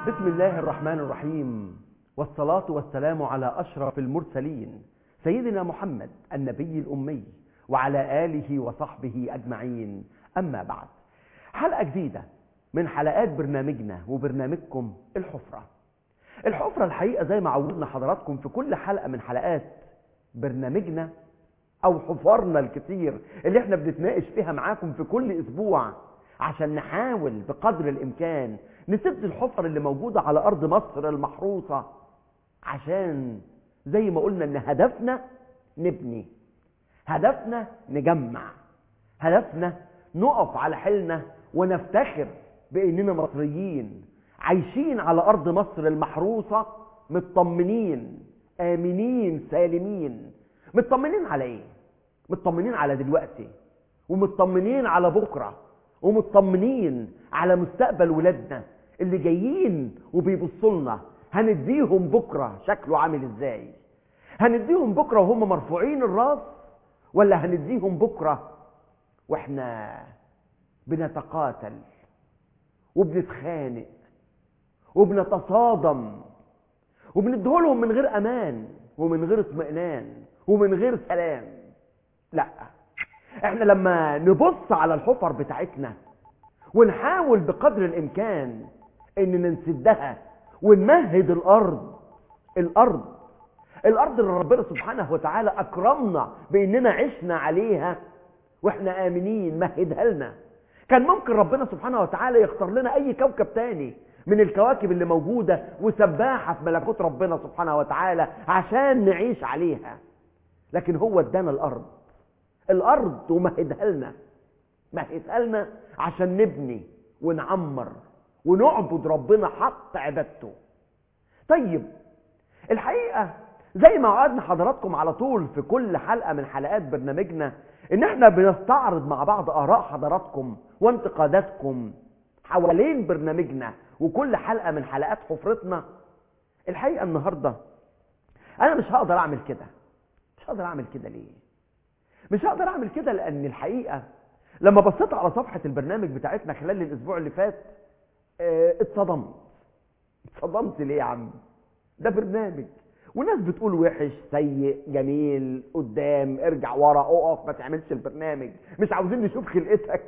بسم الله الرحمن الرحيم والصلاة والسلام على أشرف المرسلين سيدنا محمد النبي الأمي وعلى آله وصحبه أجمعين أما بعد حلقة جديدة من حلقات برنامجنا وبرنامجكم الحفرة الحفرة الحقيقة زي ما عودنا حضراتكم في كل حلقة من حلقات برنامجنا أو حفرنا الكتير اللي احنا بنتناقش فيها معاكم في كل أسبوع عشان نحاول بقدر الإمكان نسد الحفر اللي موجودة على أرض مصر المحروسة عشان زي ما قلنا إن هدفنا نبني هدفنا نجمع هدفنا نقف على حيلنا ونفتخر بأننا مصريين عايشين على أرض مصر المحروسة مطمنين آمنين سالمين مطمنين على إيه؟ مطمنين على دلوقتي ومطمنين على بكرة ومطمنين على مستقبل ولادنا اللي جايين وبيبصوا لنا هنديهم بكرة شكله عامل ازاي هنديهم بكرة وهم مرفوعين الراس ولا هنديهم بكرة واحنا بنتقاتل وبنتخانق وبنتصادم وبنديهولهم من غير امان ومن غير اطمئنان ومن غير سلام لا احنا لما نبص على الحفر بتاعتنا ونحاول بقدر الامكان ان ننسدها ونمهد الارض الارض الارض اللي ربنا سبحانه وتعالى اكرمنا باننا عشنا عليها واحنا امنين مهدها لنا كان ممكن ربنا سبحانه وتعالى يختار لنا اي كوكب تاني من الكواكب اللي موجودة وسباحة في ملكوت ربنا سبحانه وتعالى عشان نعيش عليها لكن هو ادانا الارض الارض ومهدها لنا مهدها لنا عشان نبني ونعمر ونعبد ربنا حق عبادته طيب الحقيقة زي ما وعدنا حضراتكم على طول في كل حلقة من حلقات برنامجنا ان احنا بنستعرض مع بعض اراء حضراتكم وانتقاداتكم حوالين برنامجنا وكل حلقة من حلقات حفرتنا الحقيقة النهاردة انا مش هقدر اعمل كده مش هقدر اعمل كده ليه مش هقدر اعمل كده لان الحقيقة لما بصيت على صفحة البرنامج بتاعتنا خلال الاسبوع اللي فات اه اتصدمت اتصدمت ليه يا عم ده برنامج وناس بتقول وحش سيء جميل قدام ارجع ورا اقف ما تعملش البرنامج مش عاوزين نشوف خلقتك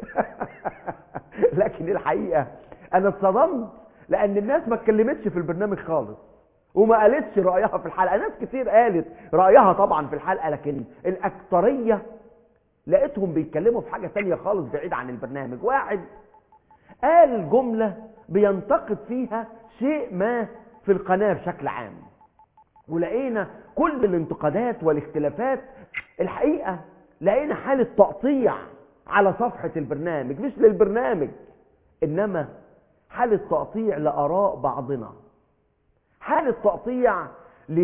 لكن الحقيقة انا اتصدمت لان الناس ما اتكلمتش في البرنامج خالص وما قالتش رأيها في الحلقة ناس كتير قالت رأيها طبعا في الحلقة لكن الأكترية لقيتهم بيتكلموا في حاجة تانية خالص بعيد عن البرنامج واحد قال جملة بينتقد فيها شيء ما في القناة بشكل عام ولقينا كل الانتقادات والاختلافات الحقيقة لقينا حالة تقطيع على صفحة البرنامج مش للبرنامج إنما حالة تقطيع لآراء بعضنا حالة تقطيع ل...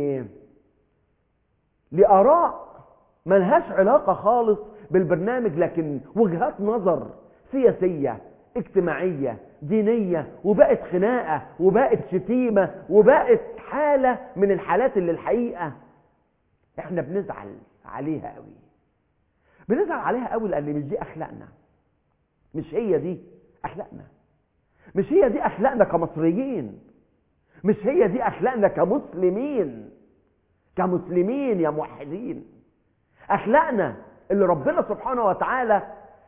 لآراء ملهاش علاقة خالص بالبرنامج لكن وجهات نظر سياسية اجتماعية دينية وبقت خناقة وبقت شتيمة وبقت حالة من الحالات اللي الحقيقة احنا بنزعل عليها قوي بنزعل عليها قوي لان مش دي اخلاقنا مش هي دي اخلاقنا مش هي دي اخلاقنا كمصريين مش هي دي اخلاقنا كمسلمين كمسلمين يا موحدين اخلاقنا اللي ربنا سبحانه وتعالى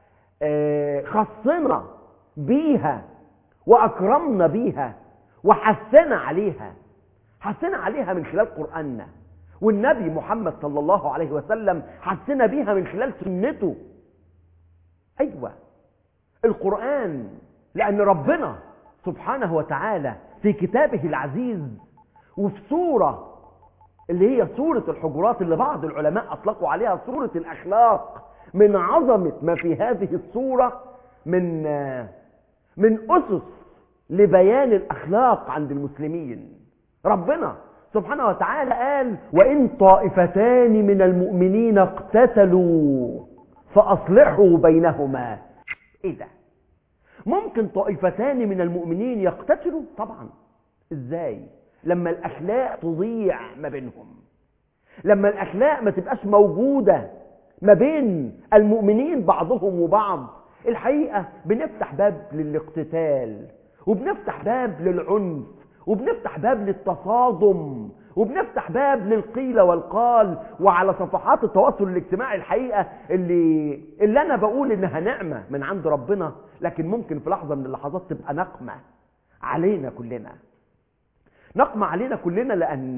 خصنا بيها واكرمنا بيها وحثنا عليها حثنا عليها من خلال قرآننا والنبي محمد صلى الله عليه وسلم حثنا بيها من خلال سنته ايوه القرآن لان ربنا سبحانه وتعالى في كتابه العزيز وفي سورة اللي هي سورة الحجرات اللي بعض العلماء أطلقوا عليها سورة الأخلاق من عظمة ما في هذه السورة من من أسس لبيان الأخلاق عند المسلمين ربنا سبحانه وتعالى قال وإن طائفتان من المؤمنين اقتتلوا فأصلحوا بينهما إيه ده ممكن طائفتان من المؤمنين يقتتلوا طبعا ازاي لما الاخلاق تضيع ما بينهم لما الاخلاق ما تبقاش موجودة ما بين المؤمنين بعضهم وبعض الحقيقة بنفتح باب للاقتتال وبنفتح باب للعنف وبنفتح باب للتصادم وبنفتح باب للقيل والقال وعلى صفحات التواصل الاجتماعي الحقيقة اللي, اللي أنا بقول إنها نعمة من عند ربنا لكن ممكن في لحظة من اللحظات تبقى نقمة علينا كلنا نقمة علينا كلنا لأن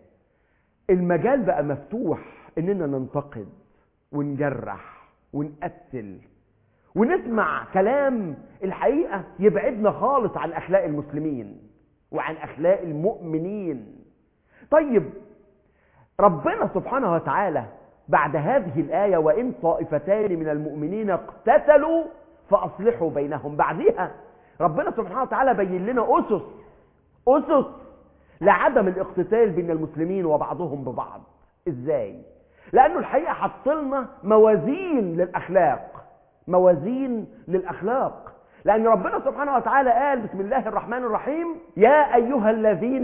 المجال بقى مفتوح إننا ننتقد ونجرح ونقتل ونسمع كلام الحقيقة يبعدنا خالص عن أخلاق المسلمين وعن أخلاق المؤمنين طيب ربنا سبحانه وتعالى بعد هذه الآية وإن طائفتان من المؤمنين اقتتلوا فأصلحوا بينهم بعدها ربنا سبحانه وتعالى بين لنا أسس أسس لعدم الاقتتال بين المسلمين وبعضهم ببعض إزاي؟ لأنه الحقيقة حط لنا موازين للأخلاق موازين للأخلاق لأن ربنا سبحانه وتعالى قال بسم الله الرحمن الرحيم يا أيها الذين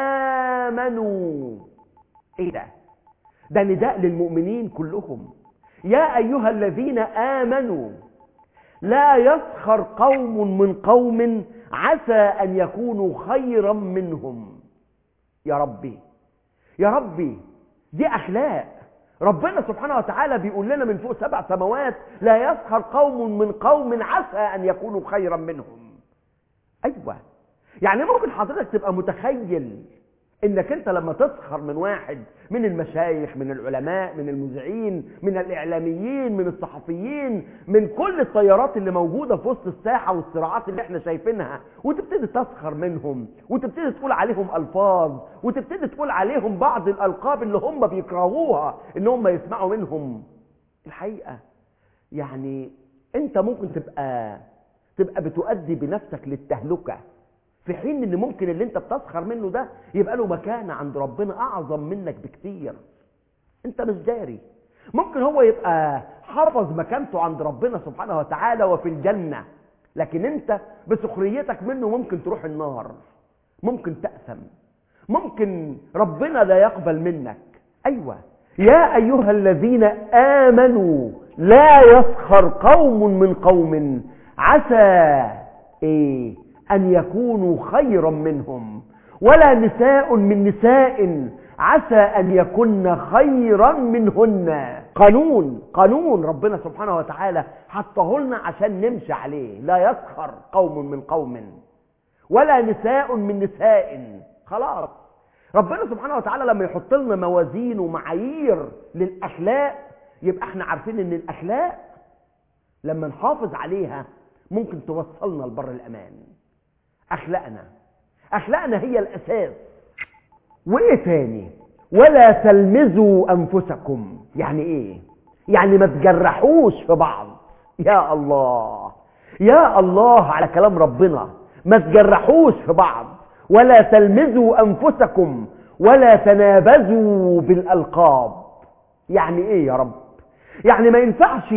آمنوا إيه ده؟ ده نداء للمؤمنين كلهم يا أيها الذين آمنوا لا يسخر قوم من قوم عسى أن يكونوا خيرا منهم يا ربي يا ربي دي أخلاق ربنا سبحانه وتعالى بيقول لنا من فوق سبع سماوات لا يسخر قوم من قوم عسى أن يكونوا خيرا منهم أيوة يعني ممكن حضرتك تبقى متخيل انك انت لما تسخر من واحد من المشايخ من العلماء من المذيعين من الاعلاميين من الصحفيين من كل التيارات اللي موجوده في وسط الساحه والصراعات اللي احنا شايفينها وتبتدي تسخر منهم وتبتدي تقول عليهم الفاظ وتبتدي تقول عليهم بعض الالقاب اللي هم بيكرهوها ان هم يسمعوا منهم الحقيقه يعني انت ممكن تبقى تبقى بتؤدي بنفسك للتهلكه في حين ان ممكن اللي انت بتسخر منه ده يبقى له مكانه عند ربنا اعظم منك بكتير انت مش داري ممكن هو يبقى حافظ مكانته عند ربنا سبحانه وتعالى وفي الجنه لكن انت بسخريتك منه ممكن تروح النار ممكن تأثم ممكن ربنا لا يقبل منك ايوه يا ايها الذين امنوا لا يسخر قوم من قوم عسى ايه أن يكونوا خيرا منهم ولا نساء من نساء عسى أن يكن خيرا منهن قانون قانون ربنا سبحانه وتعالى حطه لنا عشان نمشي عليه لا يسخر قوم من قوم ولا نساء من نساء خلاص ربنا سبحانه وتعالى لما يحط لنا موازين ومعايير للأخلاق يبقى احنا عارفين ان الأخلاق لما نحافظ عليها ممكن توصلنا لبر الأمان أخلاقنا أخلاقنا هي الأساس وإيه تاني ولا تلمزوا أنفسكم يعني إيه يعني ما تجرحوش في بعض يا الله يا الله على كلام ربنا ما تجرحوش في بعض ولا تلمزوا أنفسكم ولا تنابزوا بالألقاب يعني إيه يا رب يعني ما ينفعش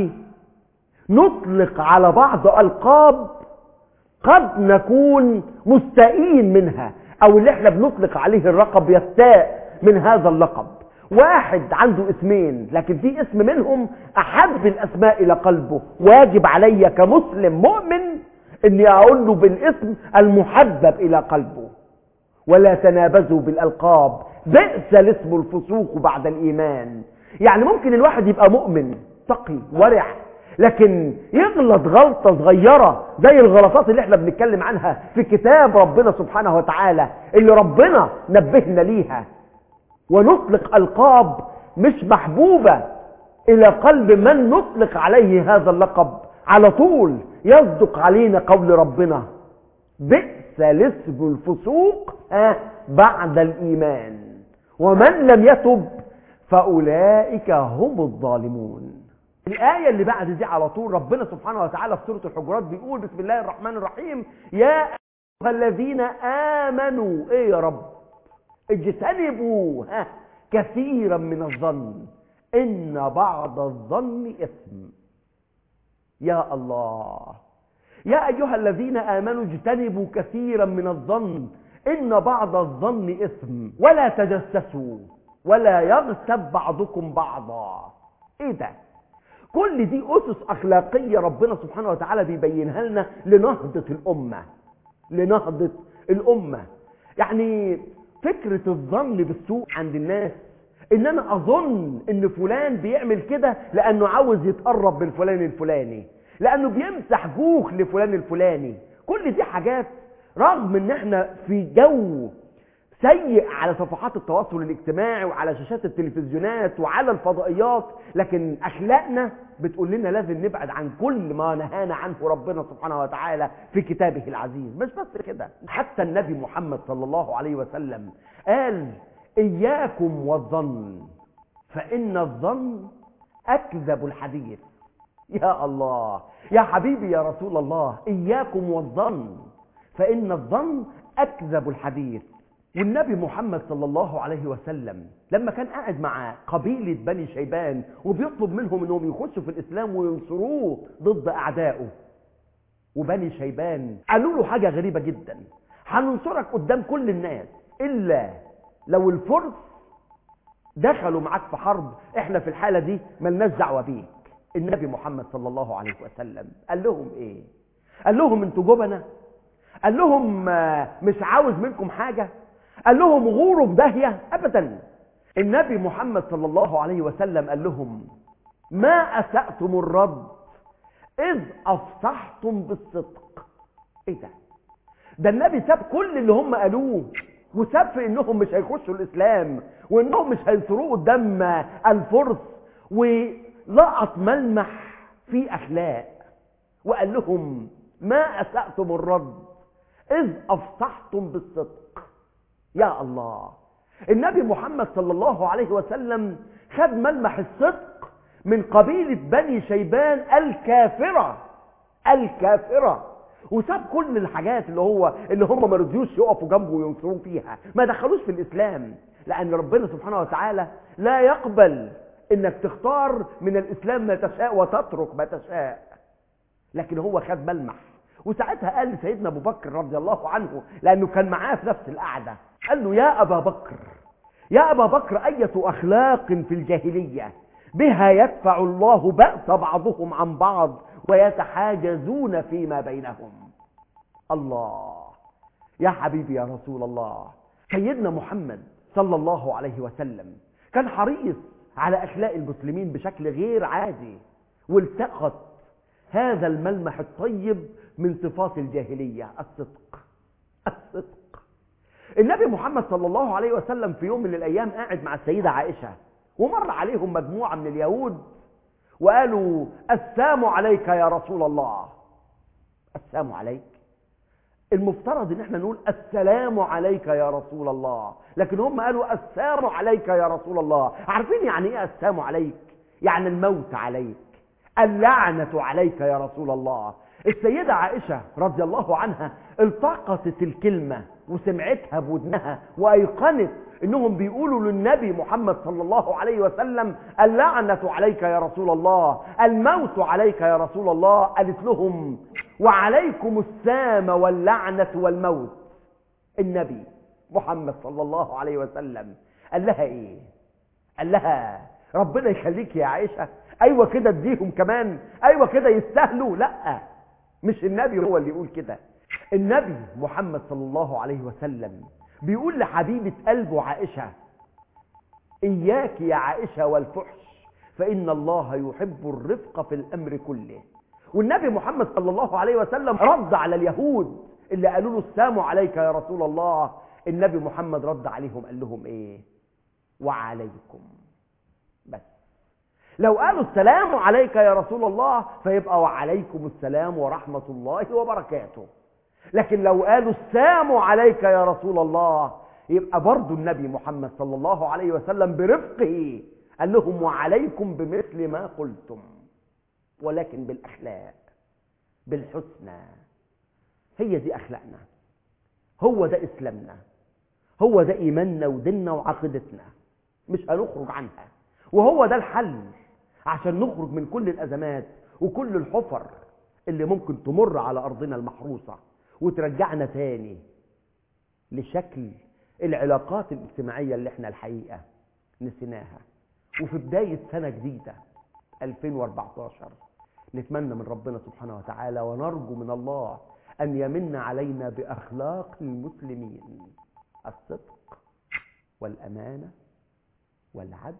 نطلق على بعض ألقاب قد نكون مستائين منها او اللي احنا بنطلق عليه اللقب يستاء من هذا اللقب واحد عنده اسمين لكن في اسم منهم احب الاسماء الى قلبه واجب علي كمسلم مؤمن اني اقول له بالاسم المحبب الى قلبه ولا تنابزوا بالالقاب بئس الاسم الفسوق بعد الايمان يعني ممكن الواحد يبقى مؤمن تقي ورع لكن يغلط غلطة صغيرة زي الغلطات اللي احنا بنتكلم عنها في كتاب ربنا سبحانه وتعالى اللي ربنا نبهنا ليها ونطلق ألقاب مش محبوبة إلى قلب من نطلق عليه هذا اللقب على طول يصدق علينا قول ربنا بئس الاسم الفسوق بعد الإيمان ومن لم يتب فأولئك هم الظالمون الآية اللي بعد دي على طول ربنا سبحانه وتعالى في سورة الحجرات بيقول بسم الله الرحمن الرحيم يا أيها الذين آمنوا إيه يا رب اجتنبوا ها كثيرا من الظن إن بعض الظن إثم يا الله يا أيها الذين آمنوا اجتنبوا كثيرا من الظن إن بعض الظن إثم ولا تجسسوا ولا يغتب بعضكم بعضا إيه ده كل دي أسس أخلاقية ربنا سبحانه وتعالى بيبينها لنا لنهضة الأمة لنهضة الأمة يعني فكرة الظن بالسوء عند الناس ان انا اظن ان فلان بيعمل كده لانه عاوز يتقرب من فلان الفلاني لانه بيمسح جوخ لفلان الفلاني كل دي حاجات رغم ان احنا في جو سيء على صفحات التواصل الاجتماعي وعلى شاشات التلفزيونات وعلى الفضائيات لكن اخلاقنا بتقول لنا لازم نبعد عن كل ما نهانا عنه ربنا سبحانه وتعالى في كتابه العزيز مش بس كده حتى النبي محمد صلى الله عليه وسلم قال اياكم والظن فان الظن اكذب الحديث يا الله يا حبيبي يا رسول الله اياكم والظن فان الظن اكذب الحديث والنبي محمد صلى الله عليه وسلم لما كان قاعد مع قبيلة بني شيبان وبيطلب منهم انهم يخشوا في الاسلام وينصروه ضد اعدائه وبني شيبان قالوا له حاجة غريبة جدا هننصرك قدام كل الناس الا لو الفرس دخلوا معاك في حرب احنا في الحالة دي ملناش دعوة بيك النبي محمد صلى الله عليه وسلم قال لهم ايه قال لهم انتوا جبنة قال لهم مش عاوز منكم حاجة قال لهم غوروا في داهية ابدا النبي محمد صلى الله عليه وسلم قال لهم ما اسأتم الرد اذ افصحتم بالصدق ايه ده ده النبي ساب كل اللي هم قالوه وساب في انهم مش هيخشوا الاسلام وانهم مش هينصروه قدام الفرس ولقط ملمح في اخلاق وقال لهم ما اسأتم الرد اذ افصحتم بالصدق يا الله النبي محمد صلى الله عليه وسلم خد ملمح الصدق من قبيلة بني شيبان الكافرة الكافرة وساب كل الحاجات اللي هو اللي هم ما رضيوش يقفوا جنبه وينصروه فيها ما دخلوش في الاسلام لان ربنا سبحانه وتعالى لا يقبل انك تختار من الاسلام ما تشاء وتترك ما تشاء لكن هو خد ملمح وساعتها قال لسيدنا ابو بكر رضي الله عنه لانه كان معاه في نفس القعده قال له يا ابا بكر يا ابا بكر اية اخلاق في الجاهليه بها يدفع الله بأس بعضهم عن بعض ويتحاجزون فيما بينهم الله يا حبيبي يا رسول الله سيدنا محمد صلى الله عليه وسلم كان حريص على أخلاق المسلمين بشكل غير عادي والتقط هذا الملمح الطيب من صفات الجاهلية الصدق الصدق النبي محمد صلى الله عليه وسلم في يوم من الأيام قاعد مع السيدة عائشة ومر عليهم مجموعة من اليهود وقالوا السلام عليك يا رسول الله السلام عليك المفترض ان احنا نقول السلام عليك يا رسول الله لكن هم قالوا السلام عليك يا رسول الله عارفين يعني ايه السلام عليك يعني الموت عليك اللعنة عليك يا رسول الله السيدة عائشة رضي الله عنها التقطت الكلمة وسمعتها بودنها وأيقنت انهم بيقولوا للنبي محمد صلى الله عليه وسلم اللعنة عليك يا رسول الله الموت عليك يا رسول الله قالت لهم وعليكم السام واللعنة والموت النبي محمد صلى الله عليه وسلم قال لها ايه قال لها ربنا يخليك يا عائشة ايوه كده اديهم كمان ايوه كده يستاهلوا لا مش النبي هو اللي يقول كده النبي محمد صلى الله عليه وسلم بيقول لحبيبة قلبه عائشة إياك يا عائشة والفحش فإن الله يحب الرفق في الأمر كله والنبي محمد صلى الله عليه وسلم رد على اليهود اللي قالوا له السلام عليك يا رسول الله النبي محمد رد عليهم قال لهم ايه وعليكم بس لو قالوا السلام عليك يا رسول الله فيبقى وعليكم السلام ورحمة الله وبركاته لكن لو قالوا السلام عليك يا رسول الله يبقى برضو النبي محمد صلى الله عليه وسلم برفقه قال لهم وعليكم بمثل ما قلتم ولكن بالأخلاق بالحسنى هي دي أخلاقنا هو ده إسلامنا هو ده إيماننا وديننا وعقيدتنا مش هنخرج عنها وهو ده الحل عشان نخرج من كل الأزمات وكل الحفر اللي ممكن تمر على أرضنا المحروسة وترجعنا تاني لشكل العلاقات الاجتماعية اللي احنا الحقيقة نسيناها وفي بداية سنة جديدة 2014 نتمنى من ربنا سبحانه وتعالى ونرجو من الله أن يمن علينا بأخلاق المسلمين الصدق والأمانة والعدل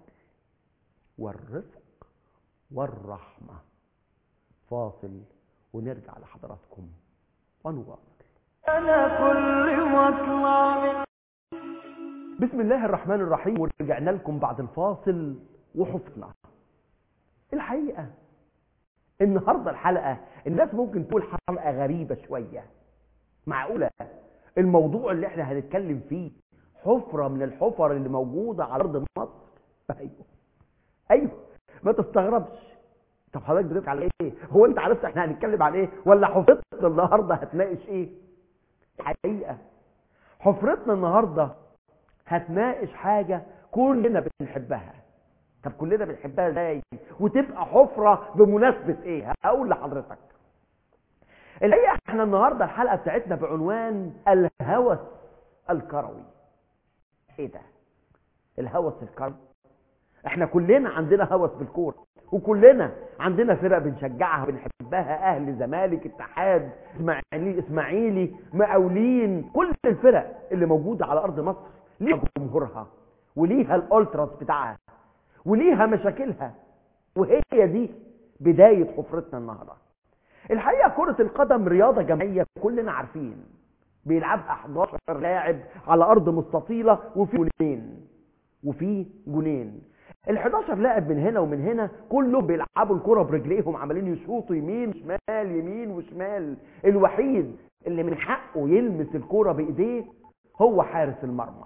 والرفق والرحمة فاصل ونرجع لحضراتكم ونواصل أنا كل ما أطلع من بسم الله الرحمن الرحيم ورجعنا لكم بعد الفاصل وحفظنا الحقيقة النهاردة الحلقة الناس ممكن تقول حلقة غريبة شوية معقولة الموضوع اللي احنا هنتكلم فيه حفرة من الحفر اللي موجودة على أرض مصر أيوه أيوه ما تستغربش طب حضرتك بتتكلم على ايه هو انت عرفت احنا هنتكلم على ايه ولا حفرتنا النهارده هتناقش ايه الحقيقه حفرتنا النهارده هتناقش حاجه كلنا بنحبها طب كلنا بنحبها ازاي وتبقى حفره بمناسبه ايه هقول لحضرتك الحقيقه احنا النهارده الحلقه بتاعتنا بعنوان الهوس الكروي ايه ده الهوس الكروي احنا كلنا عندنا هوس بالكوره وكلنا عندنا فرق بنشجعها بنحبها اهل زمالك اتحاد اسماعيلي اسماعيلي مقاولين كل الفرق اللي موجوده على ارض مصر ليها جمهورها وليها الالتراس بتاعها وليها مشاكلها وهي دي بدايه حفرتنا النهارده الحقيقه كره القدم رياضه جماعيه كلنا عارفين بيلعبها 11 لاعب على ارض مستطيله وفي جولين وفي جونين ال 11 لاعب من هنا ومن هنا كلهم بيلعبوا الكرة برجليهم عمالين يشوطوا يمين وشمال يمين وشمال الوحيد اللي من حقه يلمس الكرة بايديه هو حارس المرمى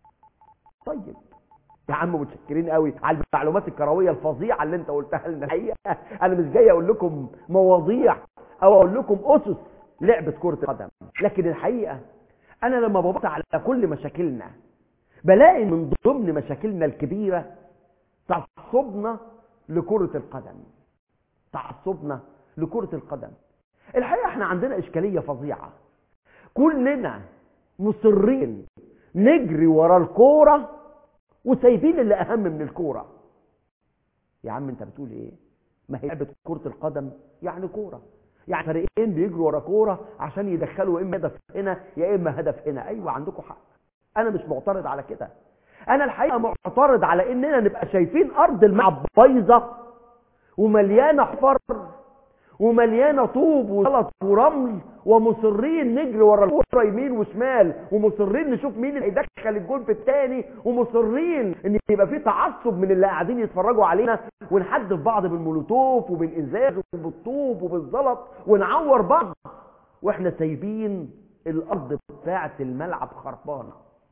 طيب يا عم متشكرين قوي على المعلومات الكرويه الفظيعه اللي انت قلتها لنا الحقيقه انا مش جاي اقول لكم مواضيع او اقول لكم اسس لعبه كره القدم لكن الحقيقه انا لما ببص على كل مشاكلنا بلاقي من ضمن مشاكلنا الكبيره تعصبنا لكرة القدم تعصبنا لكرة القدم الحقيقة احنا عندنا اشكالية فظيعة كلنا مصرين نجري ورا الكورة وسايبين اللي اهم من الكورة يا عم انت بتقول ايه ما هي لعبة كرة القدم يعني كورة يعني فريقين بيجروا ورا كورة عشان يدخلوا اما هدف هنا يا اما هدف هنا ايوه عندكم حق انا مش معترض على كده انا الحقيقه معترض على اننا نبقى شايفين ارض الملعب بايظه ومليانه حفر ومليانه طوب وزلط ورمل ومصرين نجري ورا الكوره يمين وشمال ومصرين نشوف مين اللي هيدخل الجول في الثاني ومصرين ان يبقى في تعصب من اللي قاعدين يتفرجوا علينا ونحدف بعض بالمولوتوف وبالازاز وبالطوب وبالزلط ونعور بعض واحنا سايبين الارض بتاعه الملعب خربانه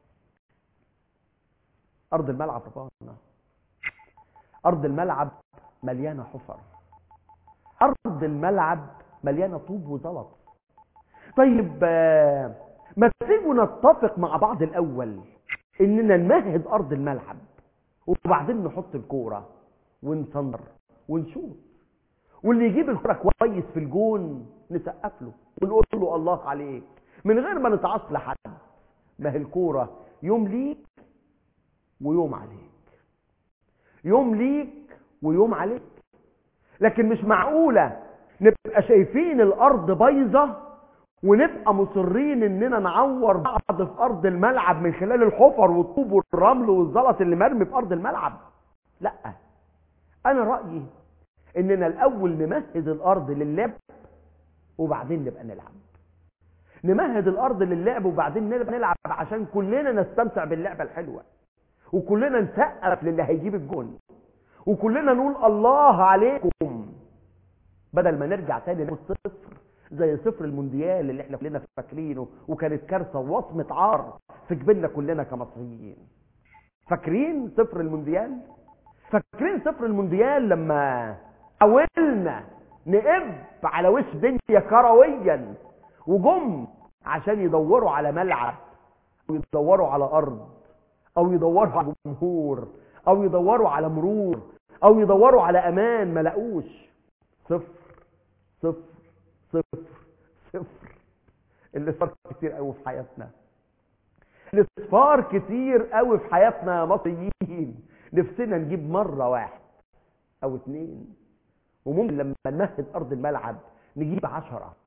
ارض الملعب خربانه ارض الملعب مليانه حفر ارض الملعب مليانه طوب وزلط طيب ما تيجوا نتفق مع بعض الاول اننا نمهد ارض الملعب وبعدين نحط الكوره ونصنر ونشوط واللي يجيب الكوره كويس في الجون نسقف له ونقول له الله عليك من غير ما نتعصب لحد ما هي الكوره يوم ليك ويوم عليك يوم ليك ويوم عليك لكن مش معقولة نبقى شايفين الأرض بايظة ونبقى مصرين اننا نعور بعض في ارض الملعب من خلال الحفر والطوب والرمل والزلط اللي مرمي في ارض الملعب لا انا رأيي اننا الاول نمهد الارض للعب وبعدين نبقى نلعب نمهد الارض للعب وبعدين نبقى نلعب عشان كلنا نستمتع باللعبة الحلوة وكلنا نسقف للي هيجيب الجون وكلنا نقول الله عليكم بدل ما نرجع تاني نقول صفر زي صفر المونديال اللي احنا كلنا فاكرينه وكانت كارثه ووصمه عار في جبيننا كلنا كمصريين فاكرين صفر المونديال فاكرين صفر المونديال لما حاولنا نقب على وش دنيا كرويا وجم عشان يدوروا على ملعب ويدوروا على ارض او يدوروا على جمهور او يدوروا على مرور او يدوروا على امان ما لقوش صفر صفر صفر صفر الاصفار كتير قوي في حياتنا الاصفار كتير قوي في حياتنا يا مصريين نفسنا نجيب مرة واحد او اتنين وممكن لما نمهد ارض الملعب نجيب عشرة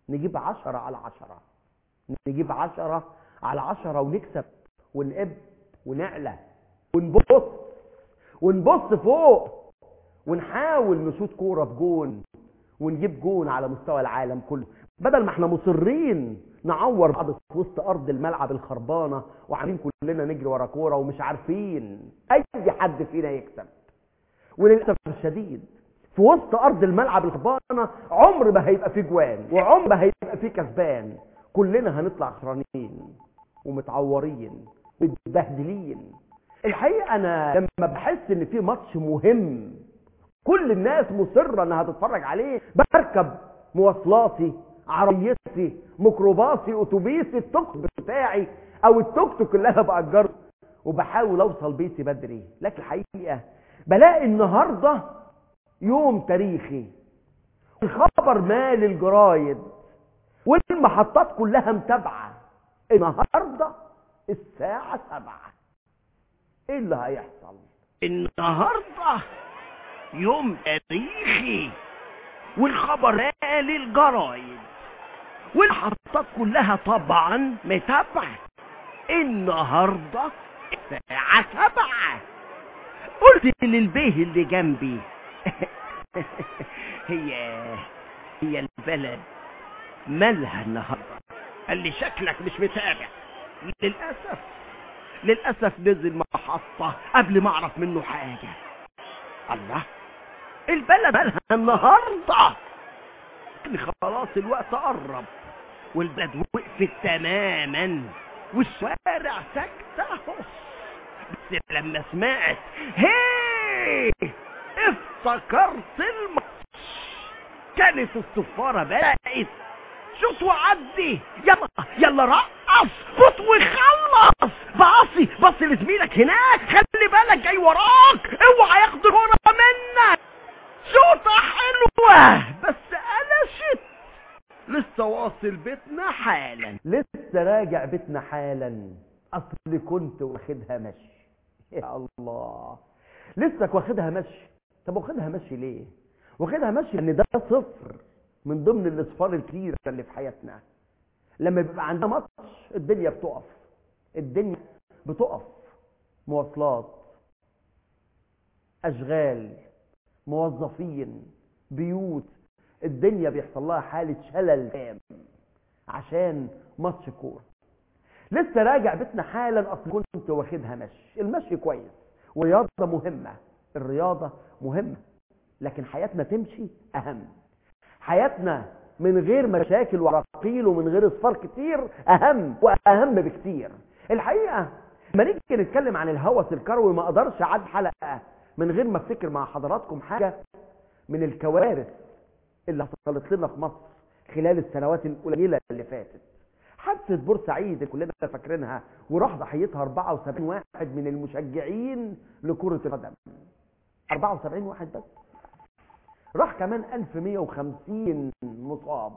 نجيب عشرة على عشرة نجيب عشرة على عشرة ونكسب ونقب ونعلى ونبص ونبص فوق ونحاول نشوط كورة في جون ونجيب جون على مستوى العالم كله بدل ما احنا مصرين نعور بعض في وسط ارض الملعب الخربانه وعاملين كلنا نجري ورا كوره ومش عارفين اي حد فينا يكسب وللاسف الشديد في وسط ارض الملعب الخربانه عمر ما هيبقى فيه جوان وعمر ما هيبقى فيه كسبان كلنا هنطلع خسرانين ومتعورين ومتبهدلين الحقيقه انا لما بحس ان في ماتش مهم كل الناس مصره انها تتفرج عليه بركب مواصلاتي عربيتي ميكروباصي اتوبيسي التوك بتاعي او التوك توك اللي انا باجره وبحاول اوصل بيتي بدري لكن الحقيقه بلاقي النهارده يوم تاريخي الخبر مال الجرايد والمحطات كلها متابعه النهارده الساعه سبعة ايه اللي هيحصل النهارده يوم تاريخي والخبر قال الجرايد والحطات كلها طبعا متابعة النهاردة الساعة سبعة قلت للبيه اللي جنبي هي هي البلد مالها النهاردة قال لي شكلك مش متابع للأسف للأسف نزل محطة قبل ما أعرف منه حاجة الله البلد مالها النهاردة لكن خلاص الوقت قرب والبلد وقفت تماما والشوارع ساكتة بس لما سمعت هي افتكرت الماتش كانت الصفارة بدأت شوط وعدي يلا يلا رقص فوت وخلص باصي باصي لزميلك هناك خلي بالك جاي وراك اوعى ياخد الكوره منك شوطة حلوة بس قلشت لسه واصل بيتنا حالا لسه راجع بيتنا حالا اصل كنت واخدها مشي يا الله لسك واخدها مشي طب واخدها مشي ليه واخدها مشي لان ده صفر من ضمن الاصفار الكتيره اللي في حياتنا لما بيبقى عندنا ماتش الدنيا بتقف الدنيا بتقف مواصلات اشغال موظفين بيوت الدنيا بيحصل لها حاله شلل تام عشان ماتش كوره لسه راجع بيتنا حالا اصل كنت واخدها مشي المشي كويس والرياضه مهمه الرياضه مهمه لكن حياتنا تمشي اهم حياتنا من غير مشاكل وعراقيل ومن غير اصفار كتير اهم واهم بكتير الحقيقه لما نيجي نتكلم عن الهوس الكروي ما اقدرش اعد حلقه من غير ما افتكر مع حضراتكم حاجه من الكوارث اللي حصلت لنا في مصر خلال السنوات القليله اللي فاتت حادثه بورسعيد اللي كلنا فاكرينها وراح ضحيتها 74 واحد من المشجعين لكره القدم 74 واحد بس راح كمان 1150 مصاب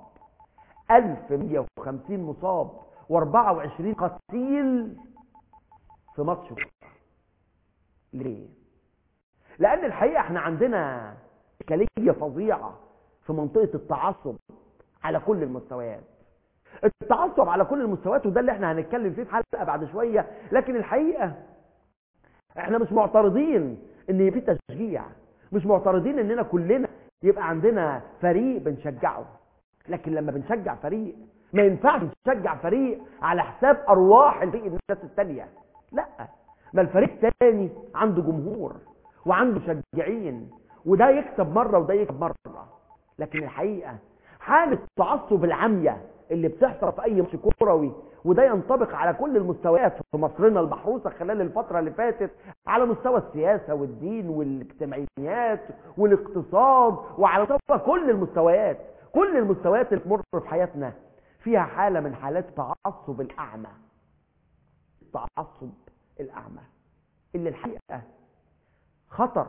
1150 مصاب و24 قتيل في ماتش كورة. ليه لان الحقيقه احنا عندنا اشكاليه فظيعه في منطقه التعصب على كل المستويات التعصب على كل المستويات وده اللي احنا هنتكلم فيه في حلقه بعد شويه لكن الحقيقه احنا مش معترضين ان يبقى في تشجيع مش معترضين اننا كلنا يبقى عندنا فريق بنشجعه لكن لما بنشجع فريق ما ينفعش نشجع فريق على حساب ارواح الفريق الناس التانية لا ما الفريق الثاني عنده جمهور وعنده مشجعين وده يكسب مرة وده يكسب مرة لكن الحقيقة حالة التعصب العامية اللي بتحصل في اي ماتش كروي وده ينطبق على كل المستويات في مصرنا المحروسه خلال الفتره اللي فاتت على مستوى السياسه والدين والاجتماعيات والاقتصاد وعلى مستوى كل المستويات كل المستويات اللي تمر في حياتنا فيها حاله من حالات التعصب الاعمى التعصب الاعمى اللي الحقيقه خطر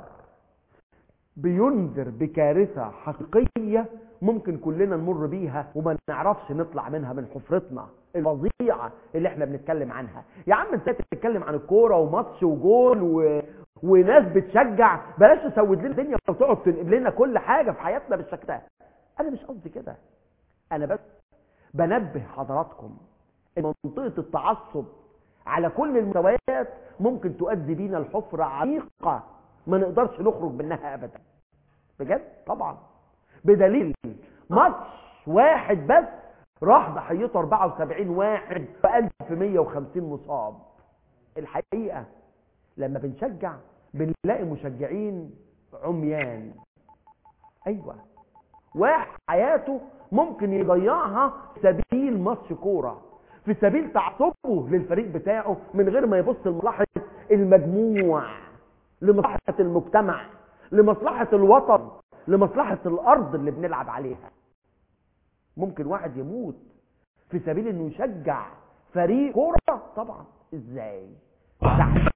بينذر بكارثة حقيقية ممكن كلنا نمر بيها وما نعرفش نطلع منها من حفرتنا الفظيعة اللي احنا بنتكلم عنها يا عم انت بتتكلم عن الكورة وماتش وجول و... وناس بتشجع بلاش تسود لنا الدنيا وتقعد تنقل لنا كل حاجة في حياتنا بالشكل ده انا مش قصدي كده انا بس بنبه حضراتكم ان منطقة التعصب على كل المستويات ممكن تؤدي بينا لحفرة عميقة ما نقدرش نخرج منها ابدا بجد طبعا بدليل ماتش واحد بس راح ضحيته 74 واحد ب 1150 مصاب الحقيقة لما بنشجع بنلاقي مشجعين عميان ايوه واحد حياته ممكن يضيعها في سبيل ماتش كوره في سبيل تعصبه للفريق بتاعه من غير ما يبص لمصلحه المجموع لمصلحه المجتمع لمصلحه الوطن لمصلحه الارض اللي بنلعب عليها ممكن واحد يموت في سبيل انه يشجع فريق كوره طبعا ازاي تعال.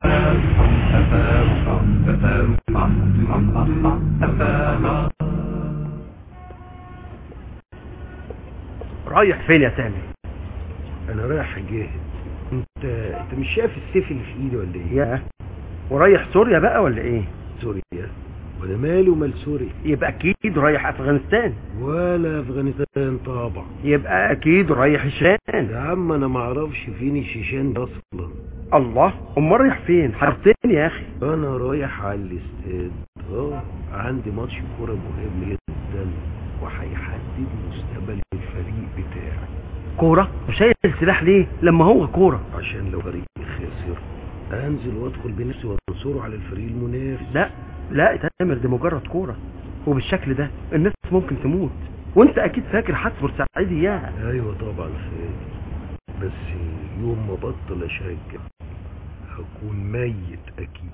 رايح فين يا سامي انا رايح اجاهد انت انت مش شايف السيف اللي في ايدي ولا ايه يا ورايح سوريا بقى ولا ايه سوريا وانا مالي ومال سوريا يبقى اكيد رايح افغانستان ولا افغانستان طبعا يبقى اكيد رايح الشام يا عم انا ما اعرفش فين الشيشان ده اصلا الله امال رايح فين حرفتني يا اخي انا رايح على الاستاد اه عندي ماتش كوره مهم جدا وهيحدد مستقبل الفريق بتاعي كوره وشايل السلاح ليه لما هو كوره عشان لو فريق خسر انزل وادخل بنفسي وانصره على الفريق المنافس لا لا يا تامر دي مجرد كوره وبالشكل ده الناس ممكن تموت وانت اكيد فاكر حادث بورسعيد اياها ايوه طبعا فاكر بس يوم ما بطل اشجع هكون ميت اكيد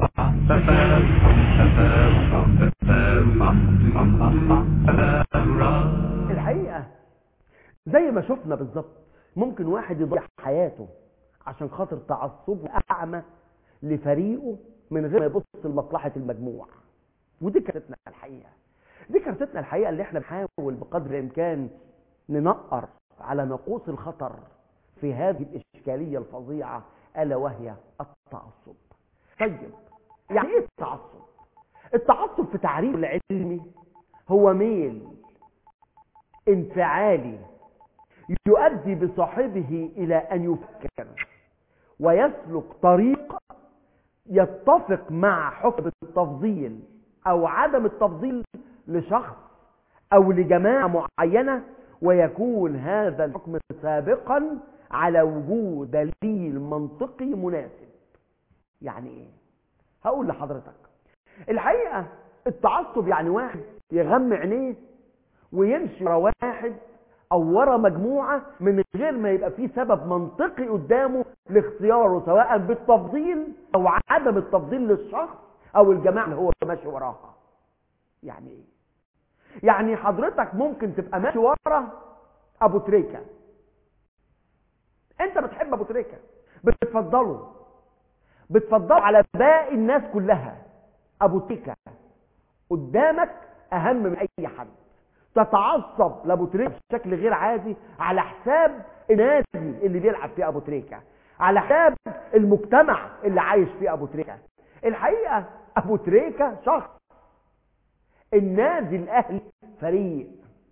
الحقيقة زي ما شفنا بالظبط ممكن واحد يضيع حياته عشان خاطر تعصبه أعمى لفريقه من غير ما يبص لمصلحة المجموع ودي كارثتنا الحقيقة دي كارثتنا الحقيقة اللي احنا بنحاول بقدر الإمكان ننقر على ناقوس الخطر في هذه الإشكالية الفظيعة ألا وهي التعصب طيب يعني إيه التعصب؟ التعصب في تعريف العلمي هو ميل انفعالي يؤدي بصاحبه إلى أن يفكر ويسلك طريق يتفق مع حكم التفضيل أو عدم التفضيل لشخص أو لجماعة معينة ويكون هذا الحكم سابقا على وجود دليل منطقي مناسب يعني ايه هقول لحضرتك الحقيقة التعصب يعني واحد يغم عينيه ويمشي ورا واحد او ورا مجموعة من غير ما يبقى فيه سبب منطقي قدامه لاختياره سواء بالتفضيل او عدم التفضيل للشخص او الجماعة اللي هو ماشي وراها يعني ايه يعني حضرتك ممكن تبقى ماشي ورا ابو تريكة انت بتحب ابو تريكة بتفضله بتفضله على باقي الناس كلها ابو تريكة قدامك اهم من اي حد تتعصب لابو تريكة بشكل غير عادي على حساب النادي اللي بيلعب فيه ابو تريكة على حساب المجتمع اللي عايش فيه ابو تريكة الحقيقة ابو تريكة شخص النادي الاهلي فريق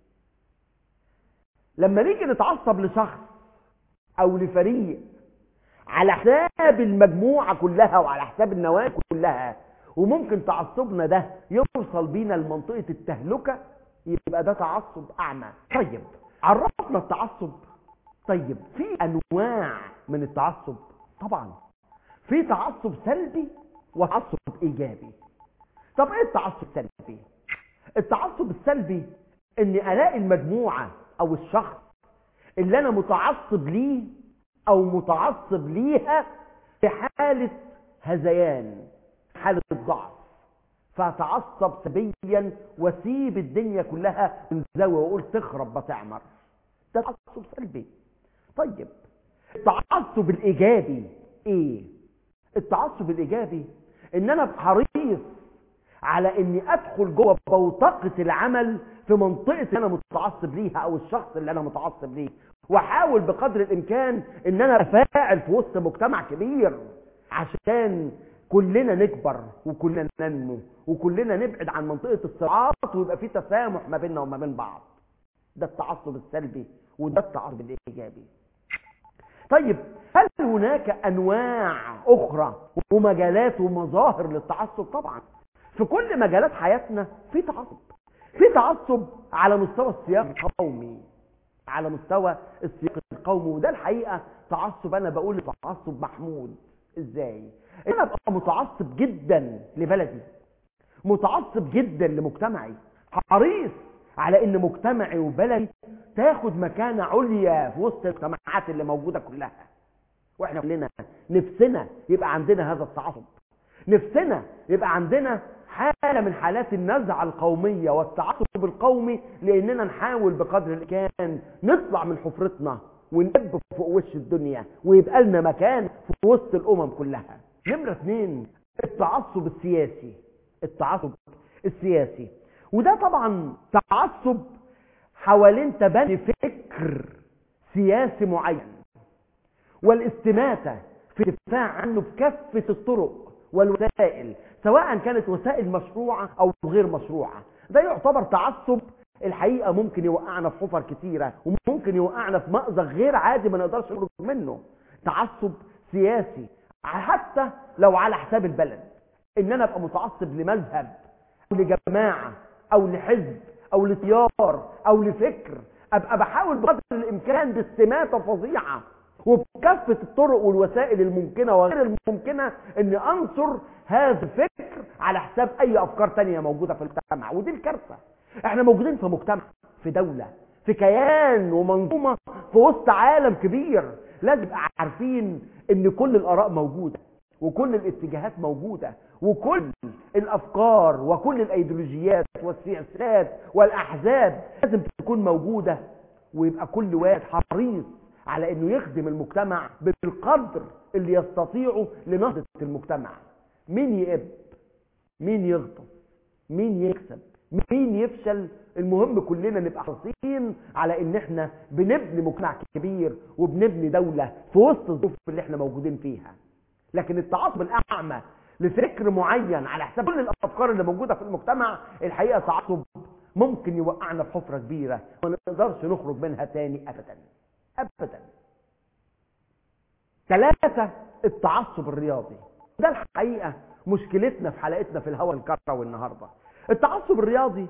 لما نيجي نتعصب لشخص او لفريق على حساب المجموعة كلها وعلى حساب النوادي كلها وممكن تعصبنا ده يوصل بينا لمنطقة التهلكة يبقى ده تعصب اعمى طيب عرفنا التعصب طيب في انواع من التعصب طبعا في تعصب سلبي وتعصب ايجابي طب ايه التعصب السلبي التعصب السلبي اني الاقي المجموعة او الشخص اللي انا متعصب ليه او متعصب ليها في حالة هذيان حالة ضعف فاتعصب سلبيا واسيب الدنيا كلها من زاوية واقول تخرب بتعمر ده تعصب سلبي طيب التعصب الايجابي ايه التعصب الايجابي ان انا حريص على اني ادخل جوه بوتقة العمل في منطقة اللي انا متعصب ليها او الشخص اللي انا متعصب ليه واحاول بقدر الامكان ان انا افاعل في وسط مجتمع كبير عشان كلنا نكبر وكلنا ننمو وكلنا نبعد عن منطقة الصراعات ويبقى في تسامح ما بيننا وما بين بعض ده التعصب السلبي وده التعصب الايجابي طيب هل هناك انواع اخرى ومجالات ومظاهر للتعصب طبعا في كل مجالات حياتنا في تعصب في تعصب على مستوى السياق القومي على مستوى السياق القومي وده الحقيقة تعصب انا بقول تعصب محمود ازاي انا ابقى متعصب جدا لبلدي متعصب جدا لمجتمعي حريص على ان مجتمعي وبلدي تاخد مكانة عليا في وسط المجتمعات اللي موجودة كلها واحنا كلنا نفسنا يبقى عندنا هذا التعصب نفسنا يبقى عندنا حالة من حالات النزعة القومية والتعصب القومي لاننا نحاول بقدر الامكان نطلع من حفرتنا ونقب فوق وش الدنيا ويبقى لنا مكان في وسط الامم كلها نمرة اثنين التعصب السياسي التعصب السياسي وده طبعا تعصب حوالين تبني فكر سياسي معين والاستماتة في الدفاع عنه بكافة الطرق والوسائل سواء كانت وسائل مشروعة أو غير مشروعة ده يعتبر تعصب الحقيقة ممكن يوقعنا في حفر كتيرة وممكن يوقعنا في مأزق غير عادي ما نقدرش نخرج منه تعصب سياسي حتى لو على حساب البلد ان انا ابقى متعصب لمذهب او لجماعة او لحزب او لتيار او لفكر ابقى بحاول بقدر الامكان باستماتة فظيعة وبكافة الطرق والوسائل الممكنة وغير الممكنة ان انصر هذا الفكر على حساب اي افكار تانية موجودة في المجتمع ودي الكارثة احنا موجودين في مجتمع في دولة في كيان ومنظومة في وسط عالم كبير لازم نبقى عارفين ان كل الاراء موجودة وكل الاتجاهات موجودة وكل الافكار وكل الايديولوجيات والسياسات والاحزاب لازم تكون موجودة ويبقى كل واحد حريص على انه يخدم المجتمع بالقدر اللي يستطيعه لنهضة المجتمع مين يقب مين يغطس مين يكسب مين يفشل المهم كلنا نبقى حريصين على ان احنا بنبني مجتمع كبير وبنبني دولة في وسط الظروف اللي احنا موجودين فيها لكن التعصب الاعمى لفكر معين على حساب كل الافكار اللي موجودة في المجتمع الحقيقة تعصب ممكن يوقعنا في حفرة كبيرة وما نقدرش نخرج منها تاني ابدا ابدا ثلاثة التعصب الرياضي ده الحقيقة مشكلتنا في حلقتنا في الهوى الكروي النهاردة التعصب الرياضي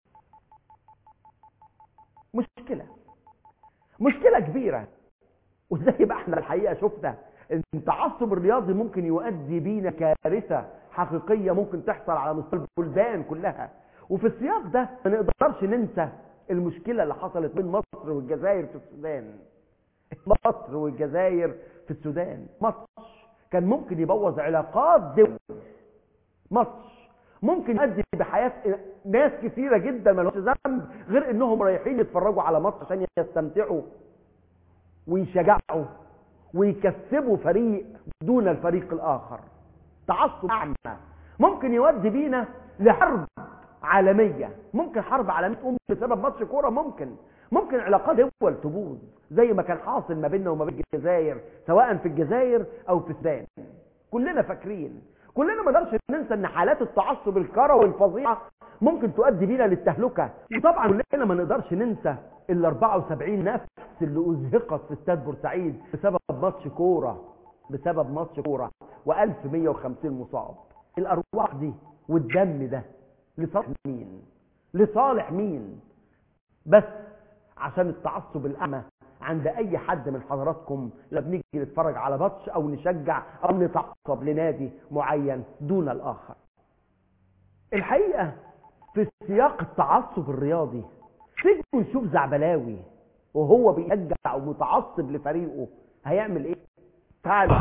مشكلة مشكلة كبيرة وزي ما احنا الحقيقة شفنا ان التعصب الرياضي ممكن يؤدي بينا كارثة حقيقية ممكن تحصل على مستوى البلدان كلها وفي السياق ده ما نقدرش ننسى المشكلة اللي حصلت بين مصر والجزائر في السودان مصر والجزائر في السودان مصر كان ممكن يبوظ علاقات دول مصر ممكن يؤدي بحياة ناس كثيرة جدا ما لهمش ذنب غير انهم رايحين يتفرجوا على مصر عشان يستمتعوا ويشجعوا ويكسبوا فريق دون الفريق الاخر تعصب اعمى ممكن يودي بينا لحرب عالمية ممكن حرب عالمية تقوم بسبب ماتش كورة ممكن ممكن علاقات دول تبوظ زي ما كان حاصل ما بيننا وما بين الجزائر سواء في الجزائر او في السودان كلنا فاكرين كلنا ما نقدرش ننسى ان حالات التعصب الكروي الفظيعه ممكن تؤدي بينا للتهلكه وطبعا كلنا ما نقدرش ننسى ال 74 نفس اللي ازهقت في استاد بورسعيد بسبب ماتش كوره بسبب ماتش كوره و1150 مصاب الارواح دي والدم ده لصالح مين لصالح مين بس عشان التعصب الاعمى عند اي حد من حضراتكم لا بنيجي نتفرج على ماتش او نشجع او نتعصب لنادي معين دون الاخر الحقيقة في سياق التعصب الرياضي تيجي نشوف زعبلاوي وهو بيشجع ومتعصب لفريقه هيعمل ايه تعالوا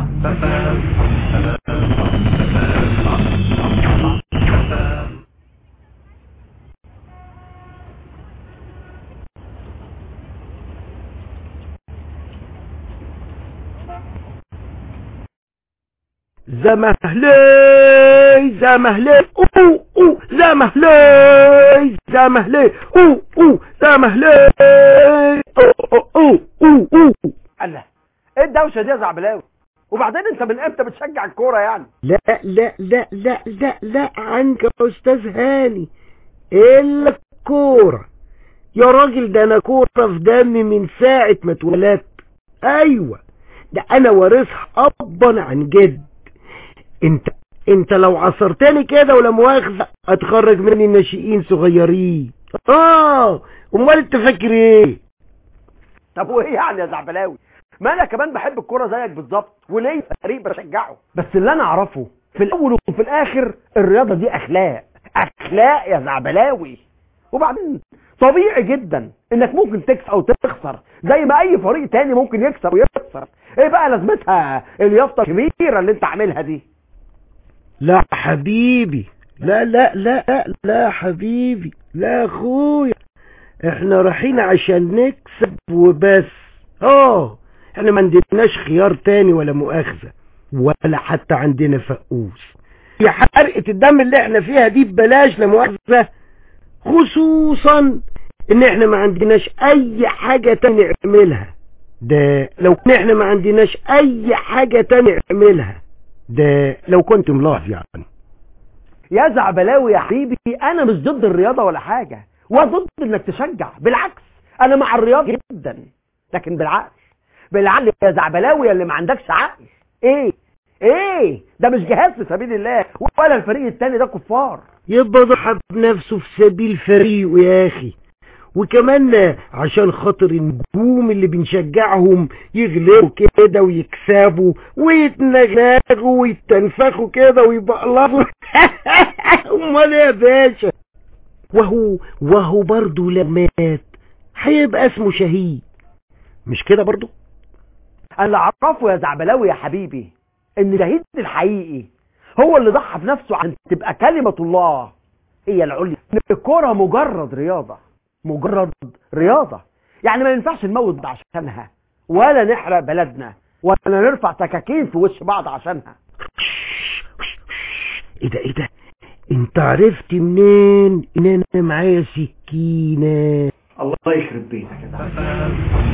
زمهلي زمهلي او او زمهلي زمهلي او او زمهلي او او او او او الله ايه الدوشه دي يا زعبلاوي وبعدين انت من امتى بتشجع الكوره يعني لا لا لا لا لا لا عنك يا استاذ هاني الا الكوره يا راجل ده انا كورة في دمي من ساعة ما اتولدت ايوه ده انا وارثها ابا عن جد انت انت لو عصرتني كده ولا مؤاخذة اتخرج مني ناشئين صغيرين اه امال انت فاكر ايه طب وايه يعني يا زعبلاوي ما انا كمان بحب الكوره زيك بالظبط وليه فريق بشجعه بس اللي انا اعرفه في الاول وفي الاخر الرياضه دي اخلاق اخلاق يا زعبلاوي وبعدين طبيعي جدا انك ممكن تكسب او تخسر زي ما اي فريق تاني ممكن يكسب ويخسر ايه بقى لازمتها اليافطه الكبيره اللي انت عاملها دي لا حبيبي لا لا لا لا, لا حبيبي لا اخويا احنا رايحين عشان نكسب وبس اه احنا ما عندناش خيار تاني ولا مؤاخذة ولا حتى عندنا فقوس يا حرقة الدم اللي احنا فيها دي ببلاش لا مؤاخذة خصوصا ان احنا ما عندناش اي حاجة تاني نعملها ده لو كنا احنا ما عندناش اي حاجة تاني نعملها ده لو كنت ملاحظ يعني يا زعبلاوي يا حبيبي انا مش ضد الرياضه ولا حاجه وضد انك تشجع بالعكس انا مع الرياضه جدا لكن بالعقل بالعقل يا زعبلاوي اللي ما عندكش عقل ايه ايه ده مش جهاد في سبيل الله ولا الفريق التاني ده كفار يبقى ضحى بنفسه في سبيل فريقه يا اخي وكمان عشان خاطر النجوم اللي بنشجعهم يغلبوا كده ويكسبوا ويتنغنغوا ويتنفخوا كده ويبقلبوا امال إيه يا باشا وهو وهو برضه لما مات هيبقى اسمه شهيد مش كده برضه اللي اعرفه يا زعبلاوي يا حبيبي ان الشهيد الحقيقي هو اللي ضحى بنفسه عشان تبقى كلمة الله هي العليا إن الكرة مجرد رياضة مجرد رياضة يعني ما ينفعش نموت عشانها ولا نحرق بلدنا ولا نرفع تكاكين في وش بعض عشانها ايه ده ايه ده انت عرفت منين ان انا معايا سكينة الله يخرب بيتك يا زعبلاوي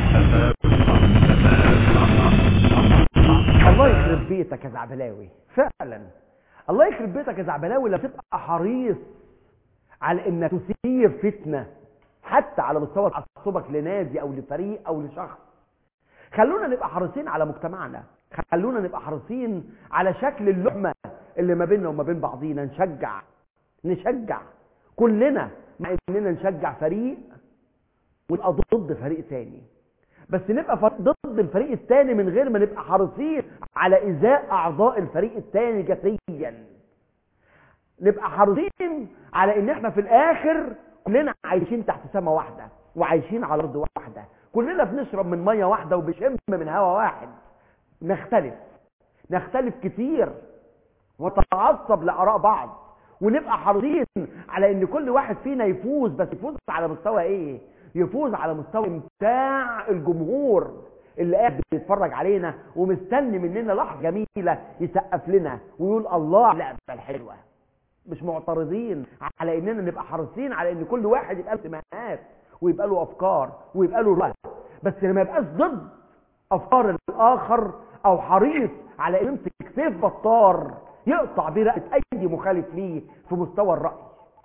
الله يخرب بيتك يا زعبلاوي فعلا الله يخرب بيتك يا زعبلاوي لما تبقى حريص على انك تثير فتنه حتى على مستوى تعصبك لنادي او لفريق او لشخص خلونا نبقى حريصين على مجتمعنا خلونا نبقى حريصين على شكل اللقمه اللي ما بيننا وما بين بعضينا نشجع نشجع كلنا مع اننا نشجع فريق ونبقى ضد فريق تاني بس نبقى ف- ضد الفريق التاني من غير ما نبقى حريصين على إزاء أعضاء الفريق التاني جسديا نبقى حريصين على إن إحنا في الآخر كلنا عايشين تحت سما واحدة وعايشين على أرض واحدة كلنا بنشرب من مية واحدة وبشم من هوا واحد نختلف نختلف كتير وتعصب لآراء بعض ونبقى حريصين على ان كل واحد فينا يفوز بس يفوز على مستوى ايه يفوز على مستوى امتاع الجمهور اللي قاعد بيتفرج علينا ومستني مننا لحظه جميله يسقف لنا ويقول الله على اللعبه الحلوه مش معترضين على اننا نبقى حريصين على ان كل واحد يبقى له سماعات ويبقى له افكار ويبقى له رأي بس ما يبقاش ضد افكار الاخر او حريص على انه يمسك سيف بطار يقطع بيه رقبه اي مخالف ليه في مستوى الراي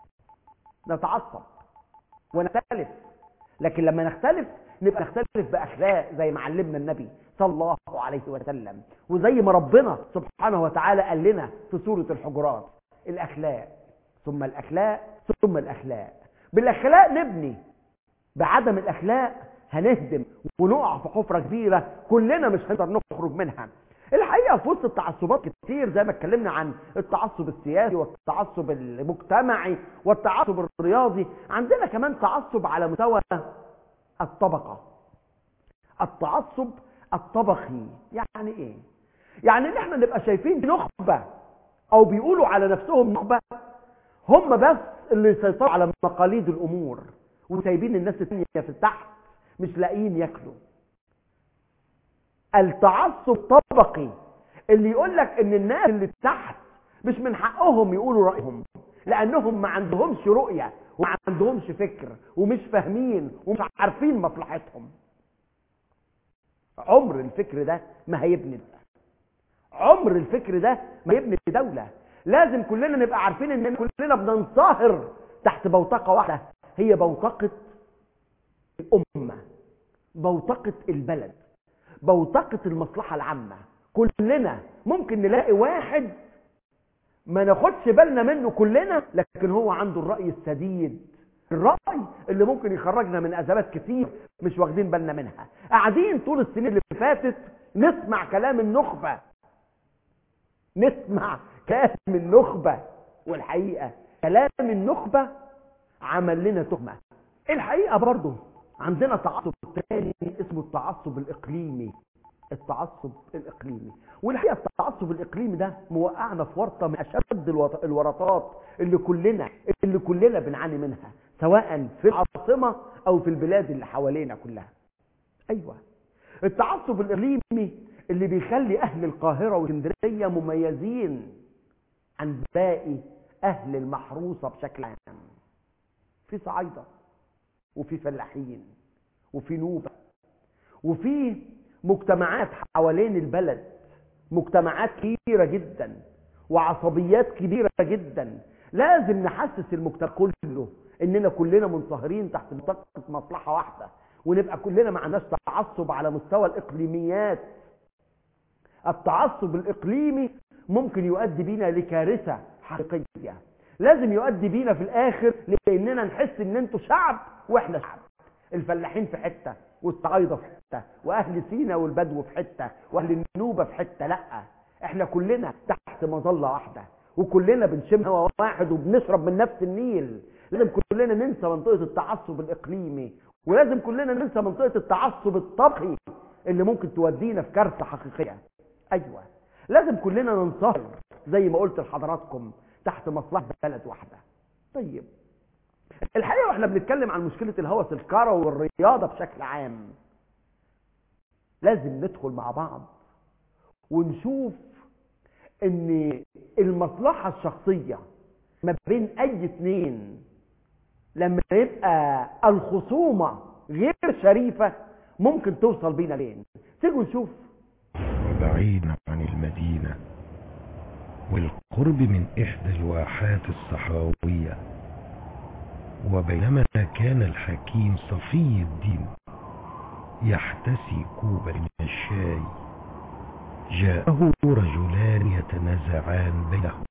نتعصب ونختلف لكن لما نختلف نبقى نختلف باخلاق زي ما علمنا النبي صلى الله عليه وسلم وزي ما ربنا سبحانه وتعالى قال لنا في سوره الحجرات الاخلاق ثم الاخلاق ثم الاخلاق بالاخلاق نبني بعدم الاخلاق هنهدم ونقع في حفره كبيره كلنا مش هنقدر نخرج منها الحقيقه في وسط التعصبات كتير زي ما اتكلمنا عن التعصب السياسي والتعصب المجتمعي والتعصب الرياضي عندنا كمان تعصب على مستوى الطبقه التعصب الطبقي يعني ايه يعني ان احنا نبقى شايفين نخبه او بيقولوا على نفسهم نخبه هم بس اللي يسيطروا على مقاليد الامور وسايبين الناس التانية في التحت مش لاقيين ياكلوا التعصب الطبقي اللي يقول لك ان الناس اللي تحت مش من حقهم يقولوا رايهم لانهم ما عندهمش رؤيه وما عندهمش فكر ومش فاهمين ومش عارفين مصلحتهم عمر الفكر ده ما هيبني ده. عمر الفكر ده ما يبني دولة لازم كلنا نبقى عارفين ان كلنا بننصهر تحت بوتقة واحدة هي بوتقة الأمة بوتقة البلد بوتقة المصلحة العامة كلنا ممكن نلاقي واحد ما ناخدش بالنا منه كلنا لكن هو عنده الرأي السديد الرأي اللي ممكن يخرجنا من أزمات كتير مش واخدين بالنا منها قاعدين طول السنين اللي فاتت نسمع كلام النخبة نسمع كلام النخبة والحقيقة كلام النخبة عمل لنا تهمة الحقيقة برضو عندنا تعصب تاني اسمه التعصب الإقليمي التعصب الإقليمي والحقيقة التعصب الإقليمي ده موقعنا في ورطة من أشد الوط- الورطات اللي كلنا اللي كلنا بنعاني منها سواء في العاصمة أو في البلاد اللي حوالينا كلها أيوة التعصب الإقليمي اللي بيخلي أهل القاهرة واسكندرية مميزين عن باقي أهل المحروسة بشكل عام في صعايدة وفي فلاحين وفي نوبة وفي مجتمعات حوالين البلد مجتمعات كبيرة جدا وعصبيات كبيرة جدا لازم نحسس المجتمع كله اننا كلنا منصهرين تحت بطاقة مصلحة واحدة ونبقى كلنا ما عندناش تعصب على مستوى الاقليميات التعصب الاقليمي ممكن يؤدي بينا لكارثة حقيقية لازم يؤدي بينا في الاخر لاننا نحس ان انتوا شعب واحنا شعب الفلاحين في حتة والصعايدة في حتة واهل سينا والبدو في حتة واهل النوبة في حتة لا احنا كلنا تحت مظلة واحدة وكلنا بنشم هوا واحد وبنشرب من نفس النيل لازم كلنا ننسى منطقة التعصب الاقليمي ولازم كلنا ننسى منطقة التعصب الطبقي اللي ممكن تودينا في كارثة حقيقية ايوه لازم كلنا ننصهر زي ما قلت لحضراتكم تحت مصلحة بلد واحدة طيب الحقيقة واحنا بنتكلم عن مشكلة الهوس الكروي والرياضة بشكل عام لازم ندخل مع بعض ونشوف ان المصلحة الشخصية ما بين اي اتنين لما يبقى الخصومة غير شريفة ممكن توصل بينا لين تيجوا نشوف وبعيد عن المدينة والقرب من إحدى الواحات الصحراوية وبينما كان الحكيم صفي الدين يحتسي كوبا من الشاي جاءه رجلان يتنازعان بينهما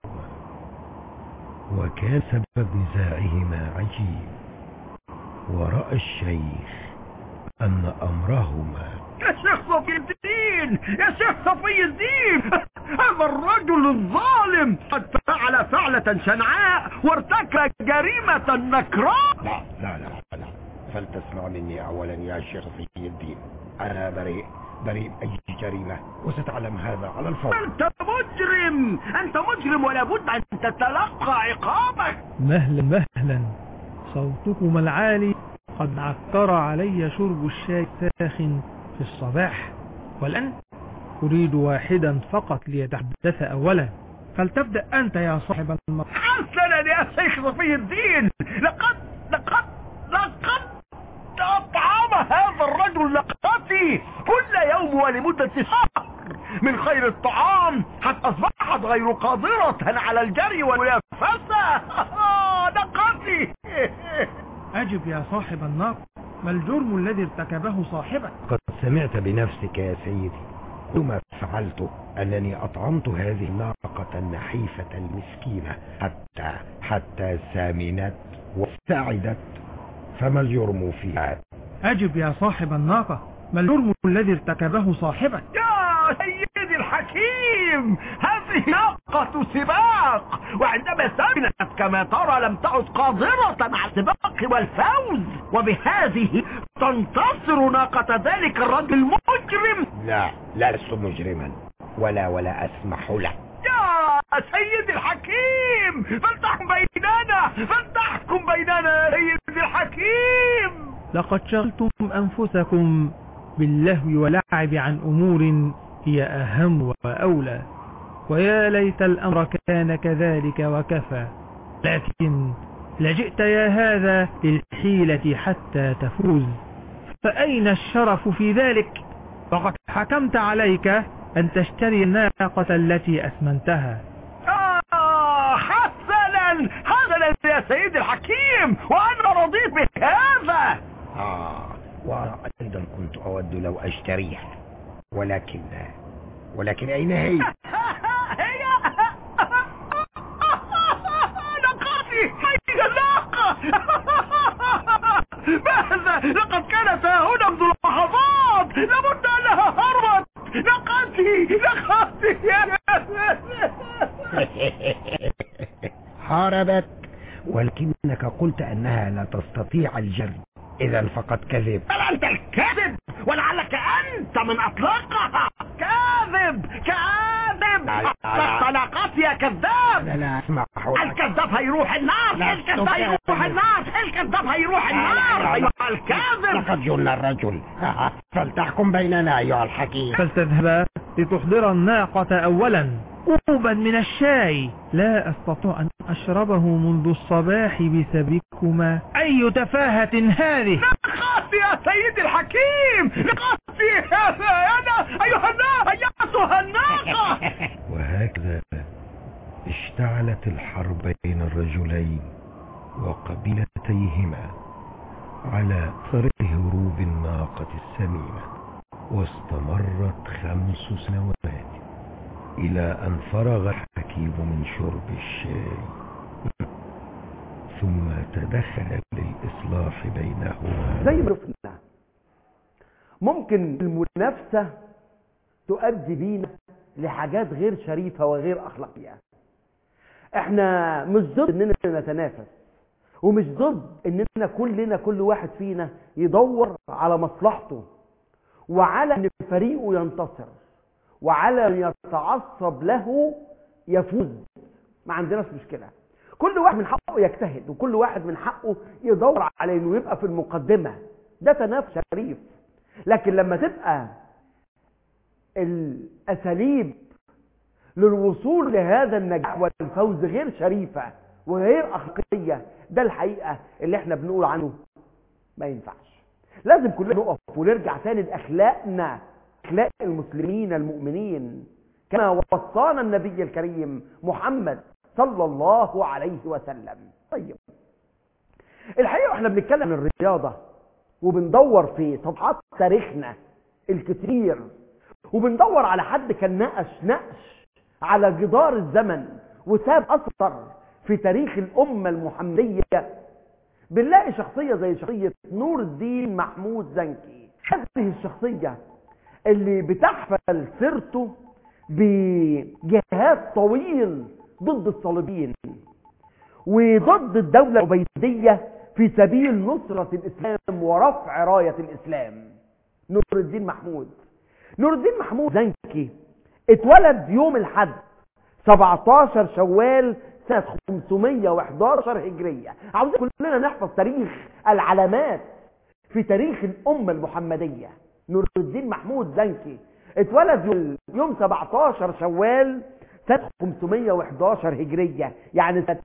وكان سبب نزاعهما عجيب ورأى الشيخ أن أمرهما يا شيخ صفي الدين يا شيخ صفي الدين هذا الرجل الظالم قد فعل فعلة شنعاء وارتكب جريمة نكراء لا لا لا لا فلتسمع مني اولا يا شيخ صفي الدين انا بريء بريء اي جريمة وستعلم هذا على الفور انت مجرم انت مجرم ولا بد ان تتلقى عقابك مهلا مهلا صوتكم العالي قد عكر علي شرب الشاي الساخن في الصباح والآن أريد واحدا فقط ليتحدث أولا فلتبدأ أنت يا صاحب المرء حسنا يا شيخ صفي الدين لقد لقد لقد أطعم هذا الرجل لقتي كل يوم ولمدة شهر من خير الطعام حتى أصبحت غير قادرة على الجري والمنافسة لقتي أجب يا صاحب النار ما الجرم الذي ارتكبه صاحبك قد سمعت بنفسك يا سيدي كل ما فعلته أنني أطعمت هذه الناقة النحيفة المسكينة حتى حتى سامنت وسعدت فما الجرم فيها أجب يا صاحب الناقة ما الجرم الذي ارتكبه صاحبك يا سيدي الحكيم هذه ناقة سباق وعندما سمنت كما ترى لم تعد قادرة على السباق والفوز وبهذه تنتصر ناقة ذلك الرجل المجرم لا لا لست مجرما ولا ولا اسمح لك يا سيدي الحكيم فلتحكم بيننا فلتحكم بيننا يا سيدي الحكيم لقد شغلتم أنفسكم باللهو واللعب عن أمور هي أهم وأولى ويا ليت الأمر كان كذلك وكفى لكن لجئت يا هذا للحيلة حتى تفوز فأين الشرف في ذلك وقد حكمت عليك أن تشتري الناقة التي أثمنتها آه حسنا حسنا يا سيدي الحكيم وأنا رضيت بهذا آه وأنا أيضا كنت أود لو أشتريها ولكن ولكن أين هي؟ هي ناقتي هي الناقة ماذا لقد كانت هنا منذ لحظات لابد انها هربت ناقتي ناقتي هربت ولكنك قلت أنها لا تستطيع الجري إذا فقد كذب بل انت الكاذب ولعلك انت من اطلاقها كاذب كاذب اطلقت ناقتي يا كذاب أنا لا أسمح لك الكذاب هيروح النار لا الكذاب هيروح تكذب. النار الكذاب هيروح النار ايها الكاذب لقد جن الرجل فلتحكم بيننا أيها الحكيم فلتذهبا لتحضر الناقة أولا كوبا من الشاي لا أستطيع أن أشربه منذ الصباح بسببكما أي تفاهة هذه نقصي يا سيدي الحكيم نقصي انا ايها الناس ايتها الناقة وهكذا اشتعلت الحرب بين الرجلين وقبيلتيهما على اثر هروب الناقة السمينة واستمرت خمس سنوات الى ان فرغ الحكيم من شرب الشاي ثم تدخل للاصلاح بينهما زي ما شفنا ممكن المنافسة تؤدي بينا لحاجات غير شريفة وغير أخلاقية احنا مش ضد اننا نتنافس ومش ضد اننا كلنا كل واحد فينا يدور على مصلحته وعلى ان فريقه ينتصر وعلى ان يتعصب له يفوز ما عندناش مشكلة كل واحد من حقه يجتهد وكل واحد من حقه يدور على انه يبقى في المقدمة ده تنافس شريف لكن لما تبقى الاساليب للوصول لهذا النجاح والفوز غير شريفة وغير اخلاقية ده الحقيقة اللي احنا بنقول عنه ما ينفعش لازم كلنا نقف ونرجع تاني لاخلاقنا اخلاق المسلمين المؤمنين كما وصانا النبي الكريم محمد صلى الله عليه وسلم طيب الحقيقة احنا بنتكلم عن الرياضة وبندور في صفحات تاريخنا الكتير وبندور على حد كان نقش نقش على جدار الزمن وساب اثر في تاريخ الامة المحمدية بنلاقي شخصية زي شخصية نور الدين محمود زنكي هذه الشخصية اللي بتحفل سيرته بجهاد طويل ضد الصليبيين وضد الدولة العبيدية في سبيل نصرة الإسلام ورفع راية الإسلام نور الدين محمود نور الدين محمود زنكي اتولد يوم الحد 17 شوال سنة 511 هجرية عاوزين كلنا نحفظ تاريخ العلامات في تاريخ الأمة المحمدية نور الدين محمود زنكي اتولد يوم- يوم 17 شوال سنة 511 هجرية يعني سنة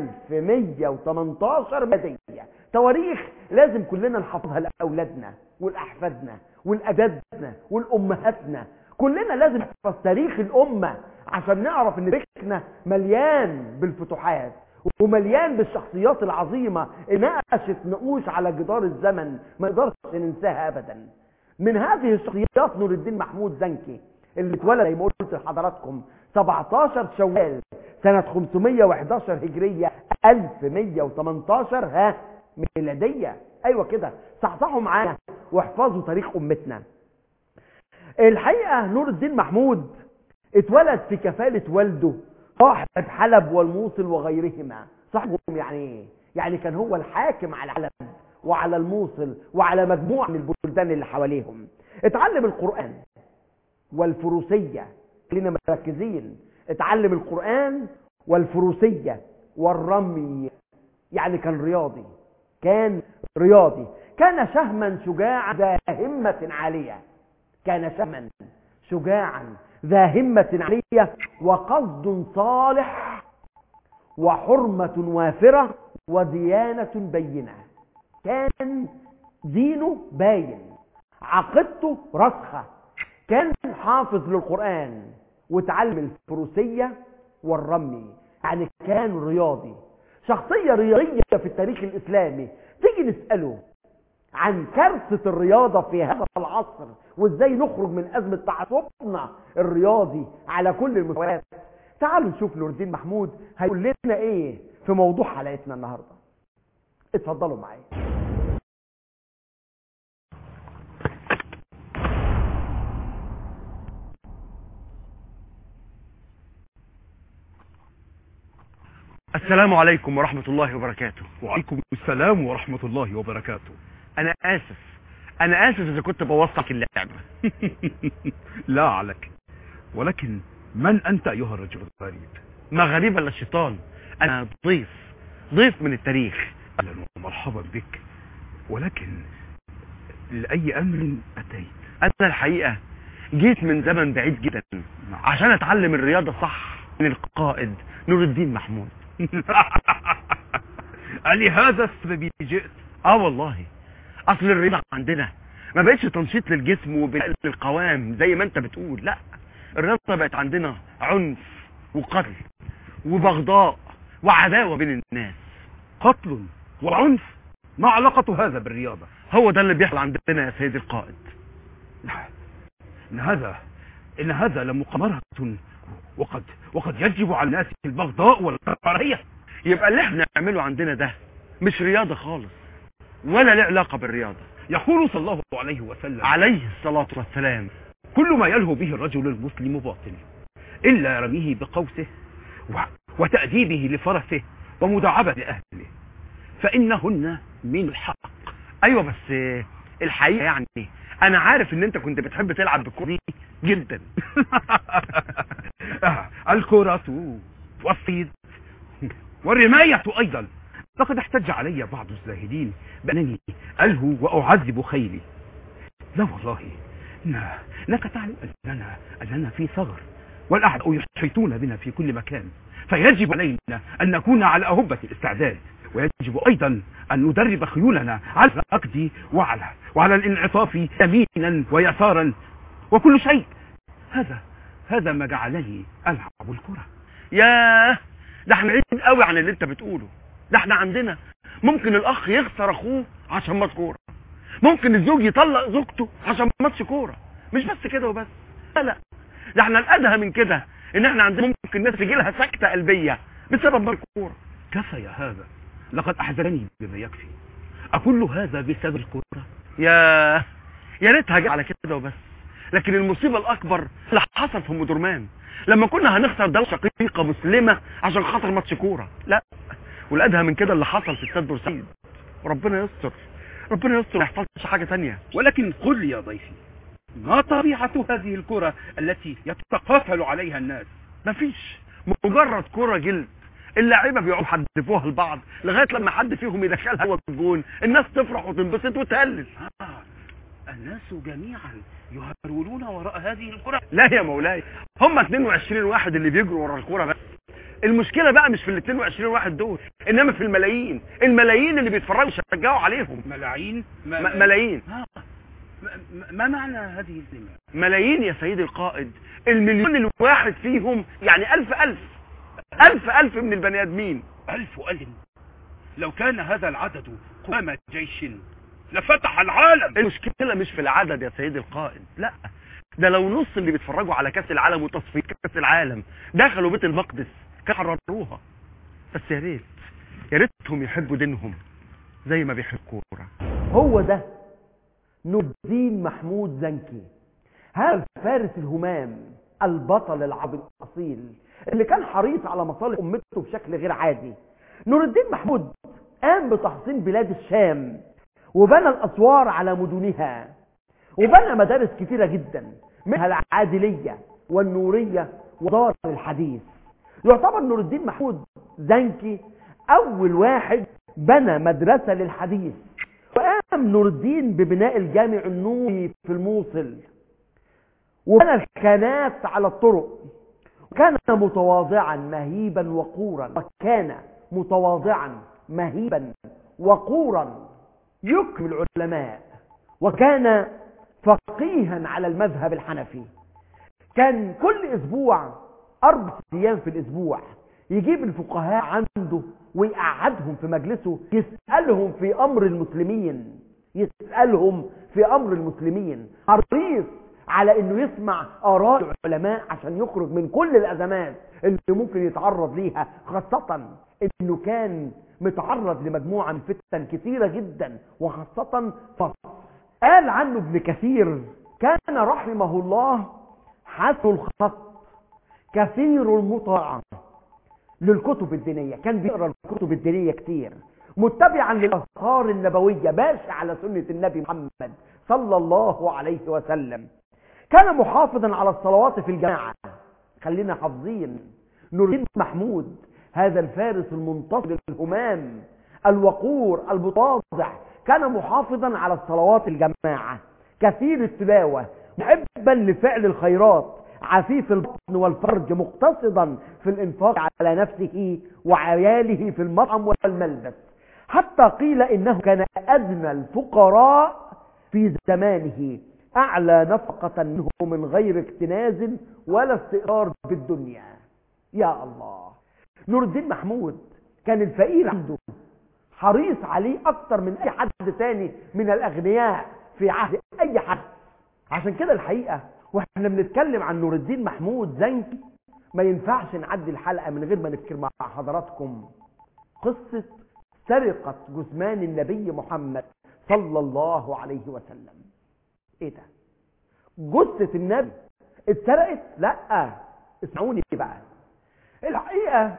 1118 ميلادية تواريخ لازم كلنا نحفظها لأولادنا والأحفادنا والأجدادنا والأمهاتنا كلنا لازم نحفظ تاريخ الأمة عشان نعرف ان تاريخنا مليان بالفتوحات ومليان بالشخصيات العظيمة اللي نقشت نقوش على جدار الزمن ما نقدرش ننساها أبدا من هذه الشخصيات نور الدين محمود زنكي اللي اتولد زي ما قلت لحضراتكم 17 شوال سنة 511 هجرية 1118 ها ميلادية ايوه كده صحصحوا معانا واحفظوا تاريخ امتنا الحقيقة نور الدين محمود اتولد في كفالة والده صاحب حلب والموصل وغيرهما صاحبهم يعني ايه يعني كان هو الحاكم على حلب وعلى الموصل وعلى مجموعة من البلدان اللي حواليهم اتعلم القرآن والفروسية خلينا مركزين اتعلم القرآن والفروسية والرمي يعني كان رياضي كان رياضي كان شهما شجاعا ذا همة عالية كان شهما شجاعا ذا همة عالية وقصد صالح وحرمة وافرة وديانة بينة كان دينه باين عقيدته رسخة كان حافظ للقرآن وتعلم الفروسية والرمي يعني كان رياضي شخصية رياضية في التاريخ الإسلامي تيجي نسأله عن كارثة الرياضة في هذا العصر وازاي نخرج من أزمة تعصبنا الرياضي على كل المستويات تعالوا نشوف نور الدين محمود هيقول لنا ايه في موضوع حلقتنا النهاردة اتفضلوا معايا السلام عليكم ورحمة الله وبركاته وعليكم السلام ورحمة الله وبركاته أنا آسف أنا آسف إذا كنت بوصلك اللعبة لا عليك ولكن من أنت أيها الرجل الغريب ما غريب إلا الشيطان أنا ضيف ضيف من التاريخ أهلا ومرحبا بك ولكن لأي أمر أتيت أنا الحقيقة جيت من زمن بعيد جدا عشان أتعلم الرياضة صح من القائد نور الدين محمود لهذا السبب جئت اه والله اصل الرياضة عندنا ما بقتش تنشيط للجسم وبناء للقوام زي ما انت بتقول لا الرياضة بقت عندنا عنف وقتل وبغضاء وعداوة بين الناس قتل وعنف ما علاقة هذا بالرياضة هو ده اللي بيحصل عندنا يا سيدي القائد إن هذا إن هذا لمقامرة وقد وقد يجب على الناس البغضاء والكراهية يبقى اللي احنا نعمله عندنا ده مش رياضة خالص ولا له علاقة بالرياضة يقول صلى الله عليه وسلم عليه الصلاة والسلام كل ما يلهو به الرجل المسلم باطل إلا رميه بقوسه و... وتأديبه لفرسه ومداعبة أهله فإنهن من الحق ايوه بس الحقيقة يعني انا عارف ان انت كنت بتحب تلعب بالكورة دي جدا الكرة والصيد والرماية أيضا لقد احتج علي بعض الزاهدين بأنني ألهو وأعذب خيلي لا والله لا لك تعلم أننا, أننا في ثغر والأعداء يحيطون بنا في كل مكان فيجب علينا أن نكون على أهبة الاستعداد ويجب أيضا أن ندرب خيولنا على الركض وعلى, وعلى الانعطاف يمينا ويسارا وكل شيء هذا هذا ما جعلني ألعب الكرة ياه ده احنا بعيد قوي عن اللي انت بتقوله ده احنا عندنا ممكن الاخ يخسر اخوه عشان ماتش كوره ممكن الزوج يطلق زوجته عشان ماتش كوره مش بس كده وبس لا لا ده احنا الادهى من كده ان احنا عندنا ممكن ناس يجي لها سكته قلبيه بسبب ماتش كوره كفى يا هذا لقد احزنني بما يكفي اكل هذا بسبب الكوره يا يا ريتها جه على كده وبس لكن المصيبه الاكبر اللي حصل في مدرمان لما كنا هنخسر دولة شقيقة مسلمة عشان خاطر ماتش كورة لا والأدهى من كده اللي حصل في استاد بورسعيد ربنا يستر ربنا يستر ما يحصلش حاجة تانية ولكن قل لي يا ضيفي ما طبيعة هذه الكرة التي يتقاتل عليها الناس مفيش مجرد كرة جلد اللعيبه بيقعدوا يحدفوها لبعض لغايه لما حد فيهم يدخلها جوه الجون الناس تفرح وتنبسط وتهلل آه. الناس جميعا يهرولون وراء هذه الكرة لا يا مولاي هم 22 واحد اللي بيجروا ورا الكوره بس المشكله بقى مش في ال 22 واحد دول انما في الملايين الملايين اللي بيتفرجوا يشجعوا عليهم ملايين م- ملايين آه. ما- ما معنى هذه الكلمة ملايين يا سيدي القائد المليون الواحد فيهم يعني ألف ألف ألف ألف من البني آدمين ألف ألف لو كان هذا العدد قوام جيش لفتح العالم المشكلة مش في العدد يا سيدي القائد لا ده لو نص اللي بيتفرجوا على كاس العالم وتصفية كاس العالم دخلوا بيت المقدس كان حرروها بس يا ريت يا ريتهم يحبوا دينهم زي ما بيحبوا الكوره هو ده نور الدين محمود زنكي هذا الفارس الهمام البطل العربي الاصيل اللي كان حريص على مصالح امته بشكل غير عادي نور الدين محمود قام بتحصين بلاد الشام وبنى الاسوار على مدنها وبنى مدارس كتيره جدا منها العادليه والنوريه ودار الحديث يعتبر نور الدين محمود زنكي اول واحد بنى مدرسه للحديث وقام نور الدين ببناء الجامع النوري في الموصل وبنى الخانات على الطرق وكان متواضعا مهيبا وقورا وكان متواضعا مهيبا وقورا يكمل العلماء وكان فقيها على المذهب الحنفي كان كل اسبوع اربع ايام في الاسبوع يجيب الفقهاء عنده ويقعدهم في مجلسه يسألهم في امر المسلمين يسألهم في أمر المسلمين حريص على انه يسمع اراء العلماء عشان يخرج من كل الازمات اللي ممكن يتعرض ليها خاصة انه كان متعرض لمجموعة من فتن كثيرة جدا وخاصة مصر قال عنه ابن كثير كان رحمه الله حسن الخط كثير المطاعة للكتب الدينية كان بيقرأ الكتب الدينية كتير متبعا للأثار النبوية ماشي على سنة النبي محمد صلى الله عليه وسلم كان محافظا على الصلوات في الجماعة خلينا حافظين نور الدين محمود هذا الفارس المنتصر الهمام الوقور المتواضع كان محافظا على الصلوات الجماعة كثير التلاوة محبا لفعل الخيرات عفيف البطن والفرج مقتصدا في الانفاق على نفسه وعياله في المطعم والملبس حتى قيل انه كان ادنى الفقراء في زمانه اعلى نفقة منه من غير اكتناز ولا استئثار بالدنيا يا الله نور الدين محمود كان الفقير عنده حريص عليه اكتر من اي حد تاني من الاغنياء في عهد اي حد عشان كده الحقيقة واحنا بنتكلم عن نور الدين محمود زنكي ما ينفعش نعدي الحلقة من غير ما نذكر مع حضراتكم قصة سرقة جثمان النبي محمد صلى الله عليه وسلم ايه ده جثة النبي اتسرقت لا اسمعوني بقى الحقيقة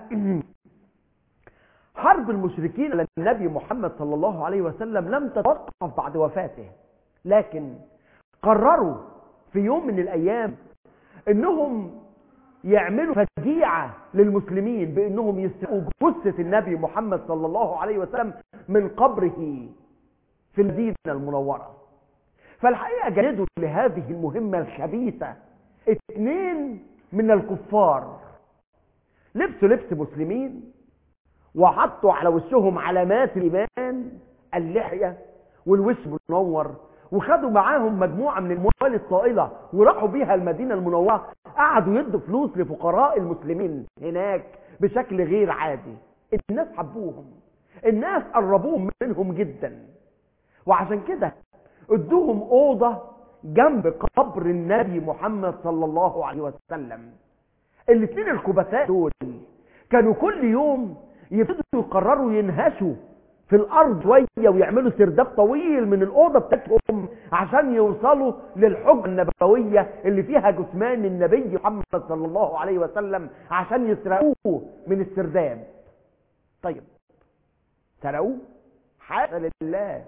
حرب المشركين على النبي محمد صلى الله عليه وسلم لم تتوقف بعد وفاته لكن قرروا في يوم من الايام انهم يعملوا فجيعة للمسلمين بانهم يسرقوا جثة النبي محمد صلى الله عليه وسلم من قبره في المدينة المنورة فالحقيقة جندوا لهذه المهمة الخبيثة اثنين من الكفار لبسوا لبس مسلمين وحطوا على وشهم علامات الإيمان اللحية والوش منور وخدوا معاهم مجموعة من الموال الطائلة وراحوا بيها المدينة المنورة قعدوا يدوا فلوس لفقراء المسلمين هناك بشكل غير عادي الناس حبوهم الناس قربوهم منهم جدا وعشان كده ادوهم اوضة جنب قبر النبي محمد صلى الله عليه وسلم الاثنين الكبساء دول كانوا كل يوم يبتدوا يقرروا ينهشوا في الارض شويه ويعملوا سرداب طويل من الاوضه بتاعتهم عشان يوصلوا للحجره النبويه اللي فيها جثمان النبي محمد صلى الله عليه وسلم عشان يسرقوه من السرداب طيب سرقوه حاشا لله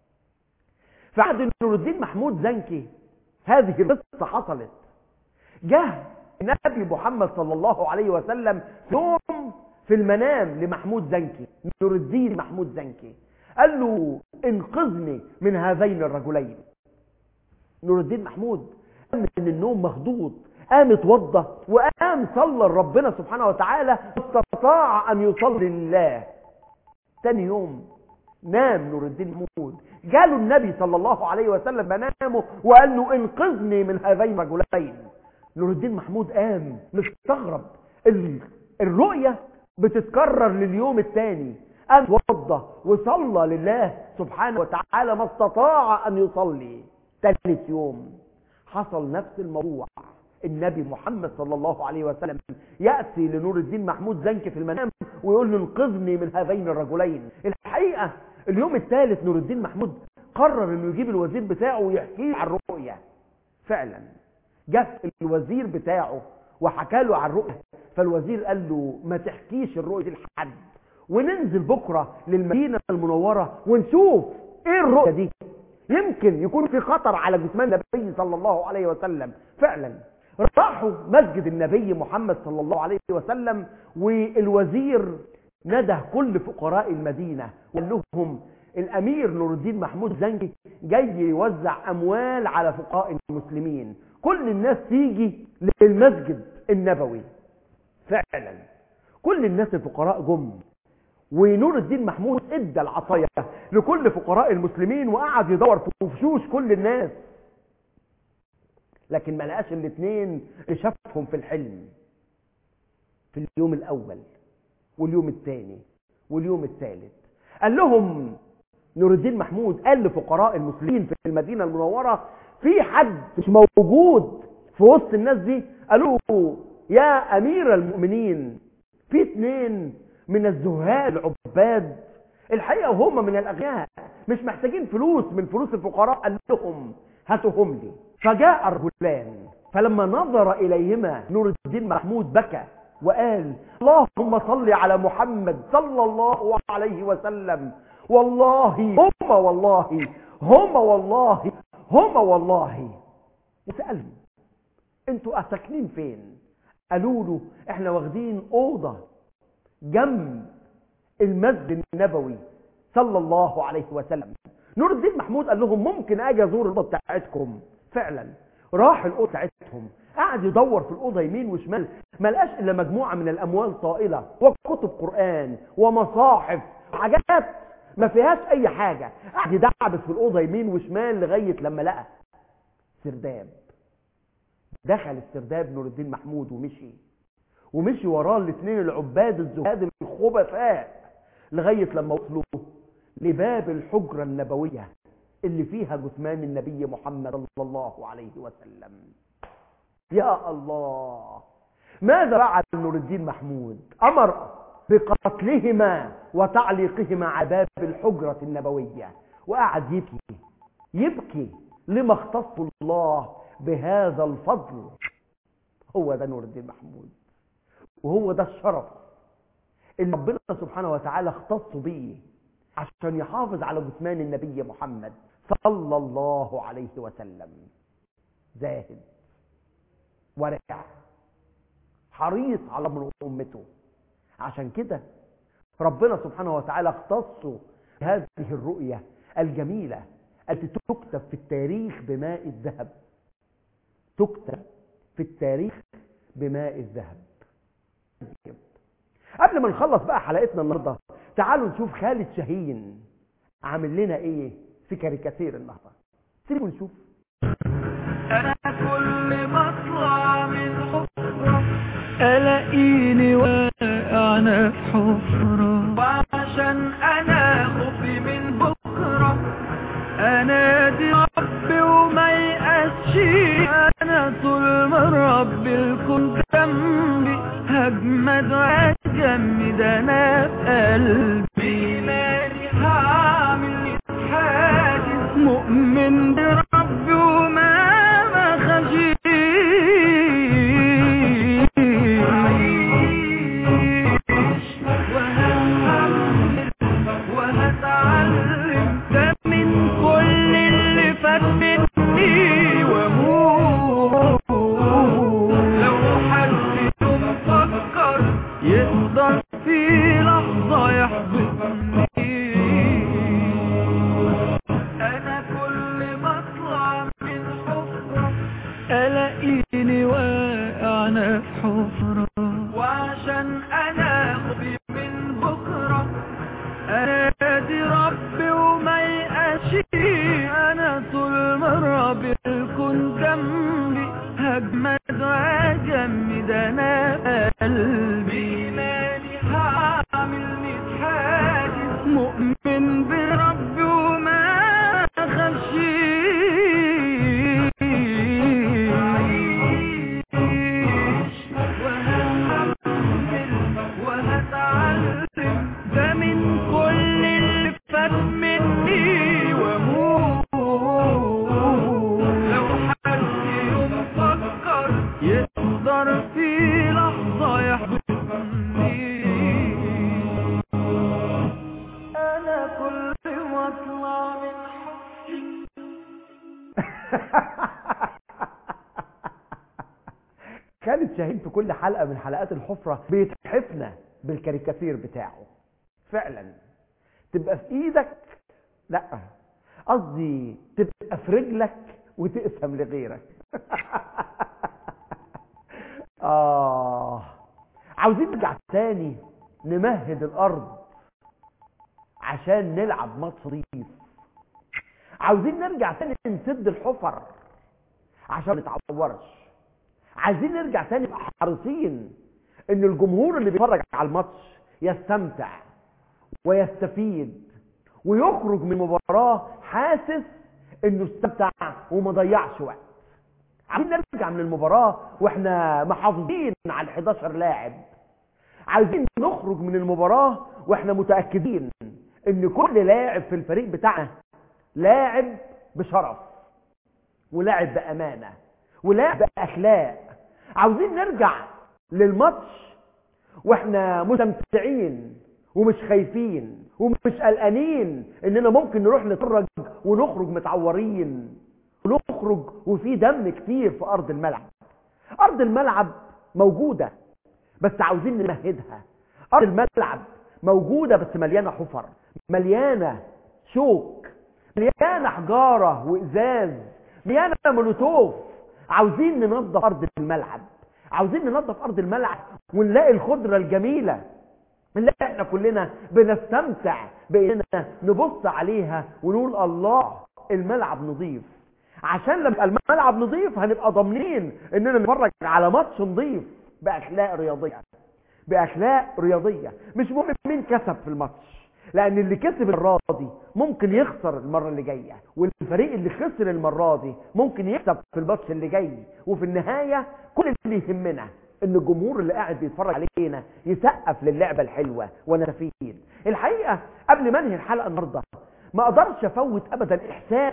في عهد نور الدين محمود زنكي هذه القصه حصلت جه النبي محمد صلى الله عليه وسلم يوم في المنام لمحمود زنكي نور الدين محمود زنكي قال له انقذني من هذين الرجلين نور الدين محمود قام من النوم مخضوض قام اتوضى وقام صلى لربنا سبحانه وتعالى استطاع ان يصلي لله تاني يوم نام نور الدين محمود جاله النبي صلى الله عليه وسلم منامه وقال له انقذني من هذين الرجلين نور الدين محمود قام مستغرب الرؤية بتتكرر لليوم الثاني قام توضى وصلى لله سبحانه وتعالى ما استطاع ان يصلي ثالث يوم حصل نفس الموضوع النبي محمد صلى الله عليه وسلم يأتي لنور الدين محمود زنكي في المنام ويقول له انقذني من هذين الرجلين الحقيقة اليوم الثالث نور الدين محمود قرر انه يجيب الوزير بتاعه ويحكي عن الرؤية فعلا جاء الوزير بتاعه وحكى له عن الرؤية فالوزير قال له ما تحكيش الرؤية دي لحد وننزل بكرة للمدينة المنورة ونشوف ايه الرؤية دي يمكن يكون في خطر على جثمان النبي صلى الله عليه وسلم فعلا راحوا مسجد النبي محمد صلى الله عليه وسلم والوزير نده كل فقراء المدينة وقال لهم الامير نور الدين محمود زنكي جاي يوزع اموال على فقراء المسلمين كل الناس تيجي للمسجد النبوي فعلا كل الناس الفقراء جم ونور الدين محمود ادى العطايا لكل فقراء المسلمين وقعد يدور في وشوش كل الناس لكن ما لقاش الاثنين اللي شافهم في الحلم في اليوم الاول واليوم الثاني واليوم الثالث قال لهم نور الدين محمود قال لفقراء المسلمين في المدينة المنورة في حد مش موجود في وسط الناس دي قالوا له يا أمير المؤمنين في اتنين من الزهاد العباد الحقيقة وهم من الأغنياء مش محتاجين فلوس من فلوس الفقراء قال لهم هاتهم لي فجاء الرجلان فلما نظر إليهما نور الدين محمود بكى وقال اللهم صل على محمد صلى الله عليه وسلم والله هم والله هم والله هم والله وسألهم انتوا ساكنين فين قالوا له احنا واخدين اوضه جنب المسجد النبوي صلى الله عليه وسلم نور الدين محمود قال لهم ممكن اجي ازور الاوضه بتاعتكم فعلا راح الاوضه بتاعتهم قعد يدور في الاوضه يمين وشمال ما لقاش الا مجموعه من الاموال طائله وكتب قران ومصاحف حاجات ما فيهاش اي حاجه قعد يدعبس في الاوضه يمين وشمال لغايه لما لقى سرداب دخل السرداب نور الدين محمود ومشي ومشي وراه الاثنين العباد الزهاد الخبثاء لغايه لما وصلوا لباب الحجره النبويه اللي فيها جثمان النبي محمد صلى الله عليه وسلم يا الله ماذا فعل نور الدين محمود امر بقتلهما وتعليقهما على باب الحجره النبويه وقعد يبكي يبكي لما اختص الله بهذا الفضل هو ده نور الدين محمود وهو ده الشرف اللي ربنا سبحانه وتعالى اختص بيه عشان يحافظ على جثمان النبي محمد صلى الله عليه وسلم زاهد ورع حريص على امر امته عشان كده ربنا سبحانه وتعالى اختصه بهذه الرؤية الجميلة التي تكتب في التاريخ بماء الذهب تكتب في التاريخ بماء الذهب قبل ما نخلص بقى حلقتنا النهارده تعالوا نشوف خالد شاهين عامل لنا ايه في كاريكاتير النهارده سيبوا نشوف انا كل ما اطلع من حفرة الاقيني واقعنا في حفرة وعشان انا خوفي من بكرة انادي ربي وما يقاسش انا طول ما ربي الكون جنبي هجمد واجمد انا في قلبي مالي هعمل حاجز مؤمن بربي وما ما خشيش وهتعلم وهتعلم ده من كل اللي فات مني واموت لو حد يوم فكر يقدر في لحظة يحبطني انا كل ما اطلع من حفرة الاقيني واقعنا في حفرة وعشان انا خوفي من بكرة انادي ربي وما يقاسش انا طول ما ربي الكون جنبي هجمد واجمد انا قلبي مالي هعمل ميت حاجز مؤمن بربي وما خشيش وهعمل وهتعلم ده من كل اللي فات مني واموت لو حد يوم فكر يقدر في لحظة يحبطني انا كل ما اطلع من خالد شاهين في كل حلقة من حلقات الحفرة بيتحفنا بالكاريكاتير بتاعه فعلا تبقى في ايدك لا قصدي تبقى في رجلك وتقسم لغيرك آه عاوزين نرجع تاني نمهد الأرض عشان نلعب ماتش نظيف عاوزين نرجع تاني نسد الحفر عشان ما نتعورش عايزين نرجع تاني نبقى حريصين ان الجمهور اللي بيتفرج على الماتش يستمتع ويستفيد ويخرج من المباراة حاسس انه استمتع وما ضيعش وقت عايزين نرجع من المباراة واحنا محافظين على ال 11 لاعب عايزين نخرج من المباراة واحنا متأكدين ان كل لاعب في الفريق بتاعنا لاعب بشرف ولاعب بأمانة ولاعب بأخلاق عاوزين نرجع للماتش واحنا مستمتعين ومش خايفين ومش قلقانين اننا ممكن نروح نتفرج ونخرج متعورين ونخرج وفي دم كتير في ارض الملعب ارض الملعب موجودة بس عاوزين نمهدها ارض الملعب موجودة بس مليانة حفر مليانة شوك مليانة حجارة وإزاز مليانة مولوتوف عاوزين ننظف أرض الملعب عاوزين ننظف أرض الملعب ونلاقي الخضرة الجميلة اللي احنا كلنا بنستمتع باننا نبص عليها ونقول الله الملعب نظيف عشان لما يبقى الملعب نظيف هنبقى ضامنين اننا نتفرج على ماتش نظيف باخلاق رياضيه باخلاق رياضيه مش مهم مين كسب في الماتش لان اللي كسب المره دي ممكن يخسر المره اللي جايه والفريق اللي خسر المره دي ممكن يكسب في الماتش اللي جاي وفي النهايه كل اللي يهمنا ان الجمهور اللي قاعد بيتفرج علينا يسقف للعبه الحلوه ونستفيد الحقيقه قبل ما انهي الحلقه النهارده ما اقدرش افوت ابدا احساس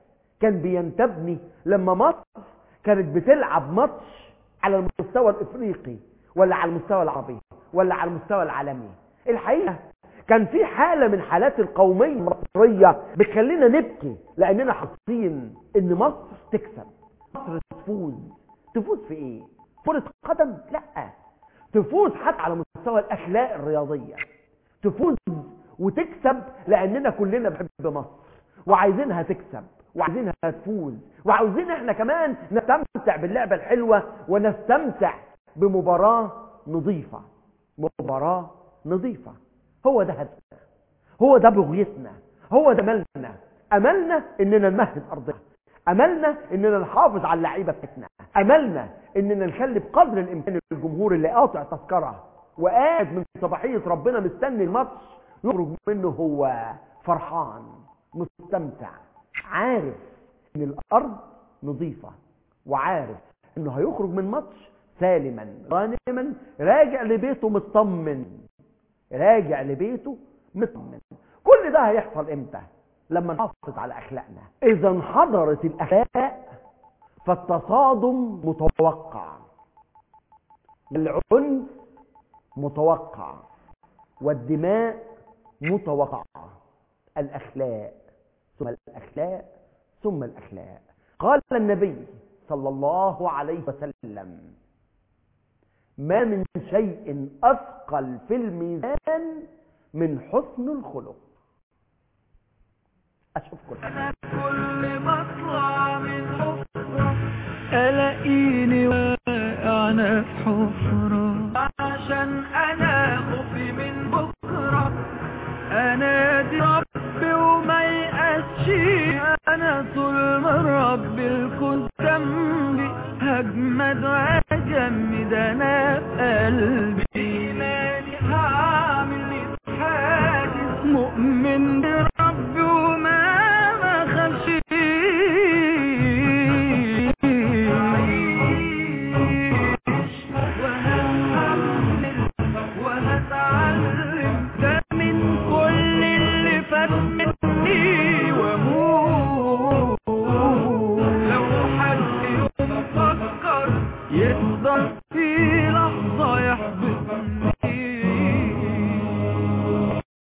كان بينتابني لما مصر كانت بتلعب ماتش على المستوى الافريقي ولا على المستوى العربي ولا على المستوى العالمي الحقيقه كان في حاله من حالات القوميه المصريه بتخلينا نبكي لاننا حاسين ان مصر تكسب مصر تفوز تفوز في ايه كرة قدم لا تفوز حتى على مستوى الاخلاق الرياضية تفوز وتكسب لاننا كلنا بنحب مصر وعايزينها تكسب وعايزينها تفوز وعاوزين احنا كمان نستمتع باللعبة الحلوة ونستمتع بمباراة نظيفة مباراة نظيفة هو ده هدفنا هو ده بغيتنا هو ده املنا املنا اننا نمهد ارضنا املنا اننا نحافظ على اللعيبه بتاعتنا املنا اننا نخلي بقدر الامكان الجمهور اللي قاطع تذكره وقاعد من صباحيه ربنا مستني الماتش يخرج منه هو فرحان مستمتع عارف ان الارض نظيفه وعارف انه هيخرج من ماتش سالما غانما راجع لبيته مطمن راجع لبيته مطمن كل ده هيحصل امتى لما نحافظ على اخلاقنا اذا انحضرت الاخلاق فالتصادم متوقع العنف متوقع والدماء متوقعة الأخلاق ثم الأخلاق ثم الأخلاق قال النبي صلى الله عليه وسلم ما من شيء أثقل في الميزان من حسن الخلق أشوفكم أنا كل ما اطلع من حفرة ألاقيني واقعنا في حفرة عشان أنا خوفي من بكرة أنادي ربي وما يقاسش أنا طول ما ربي الكون جنبي هجمد وأجمد أنا في قلبي إيماني هعمل حاجز مؤمن بربي وما ما خافش وهتحمل وهتعلم ده من كل اللي فات مني واموت لو حد يفكر يقدر في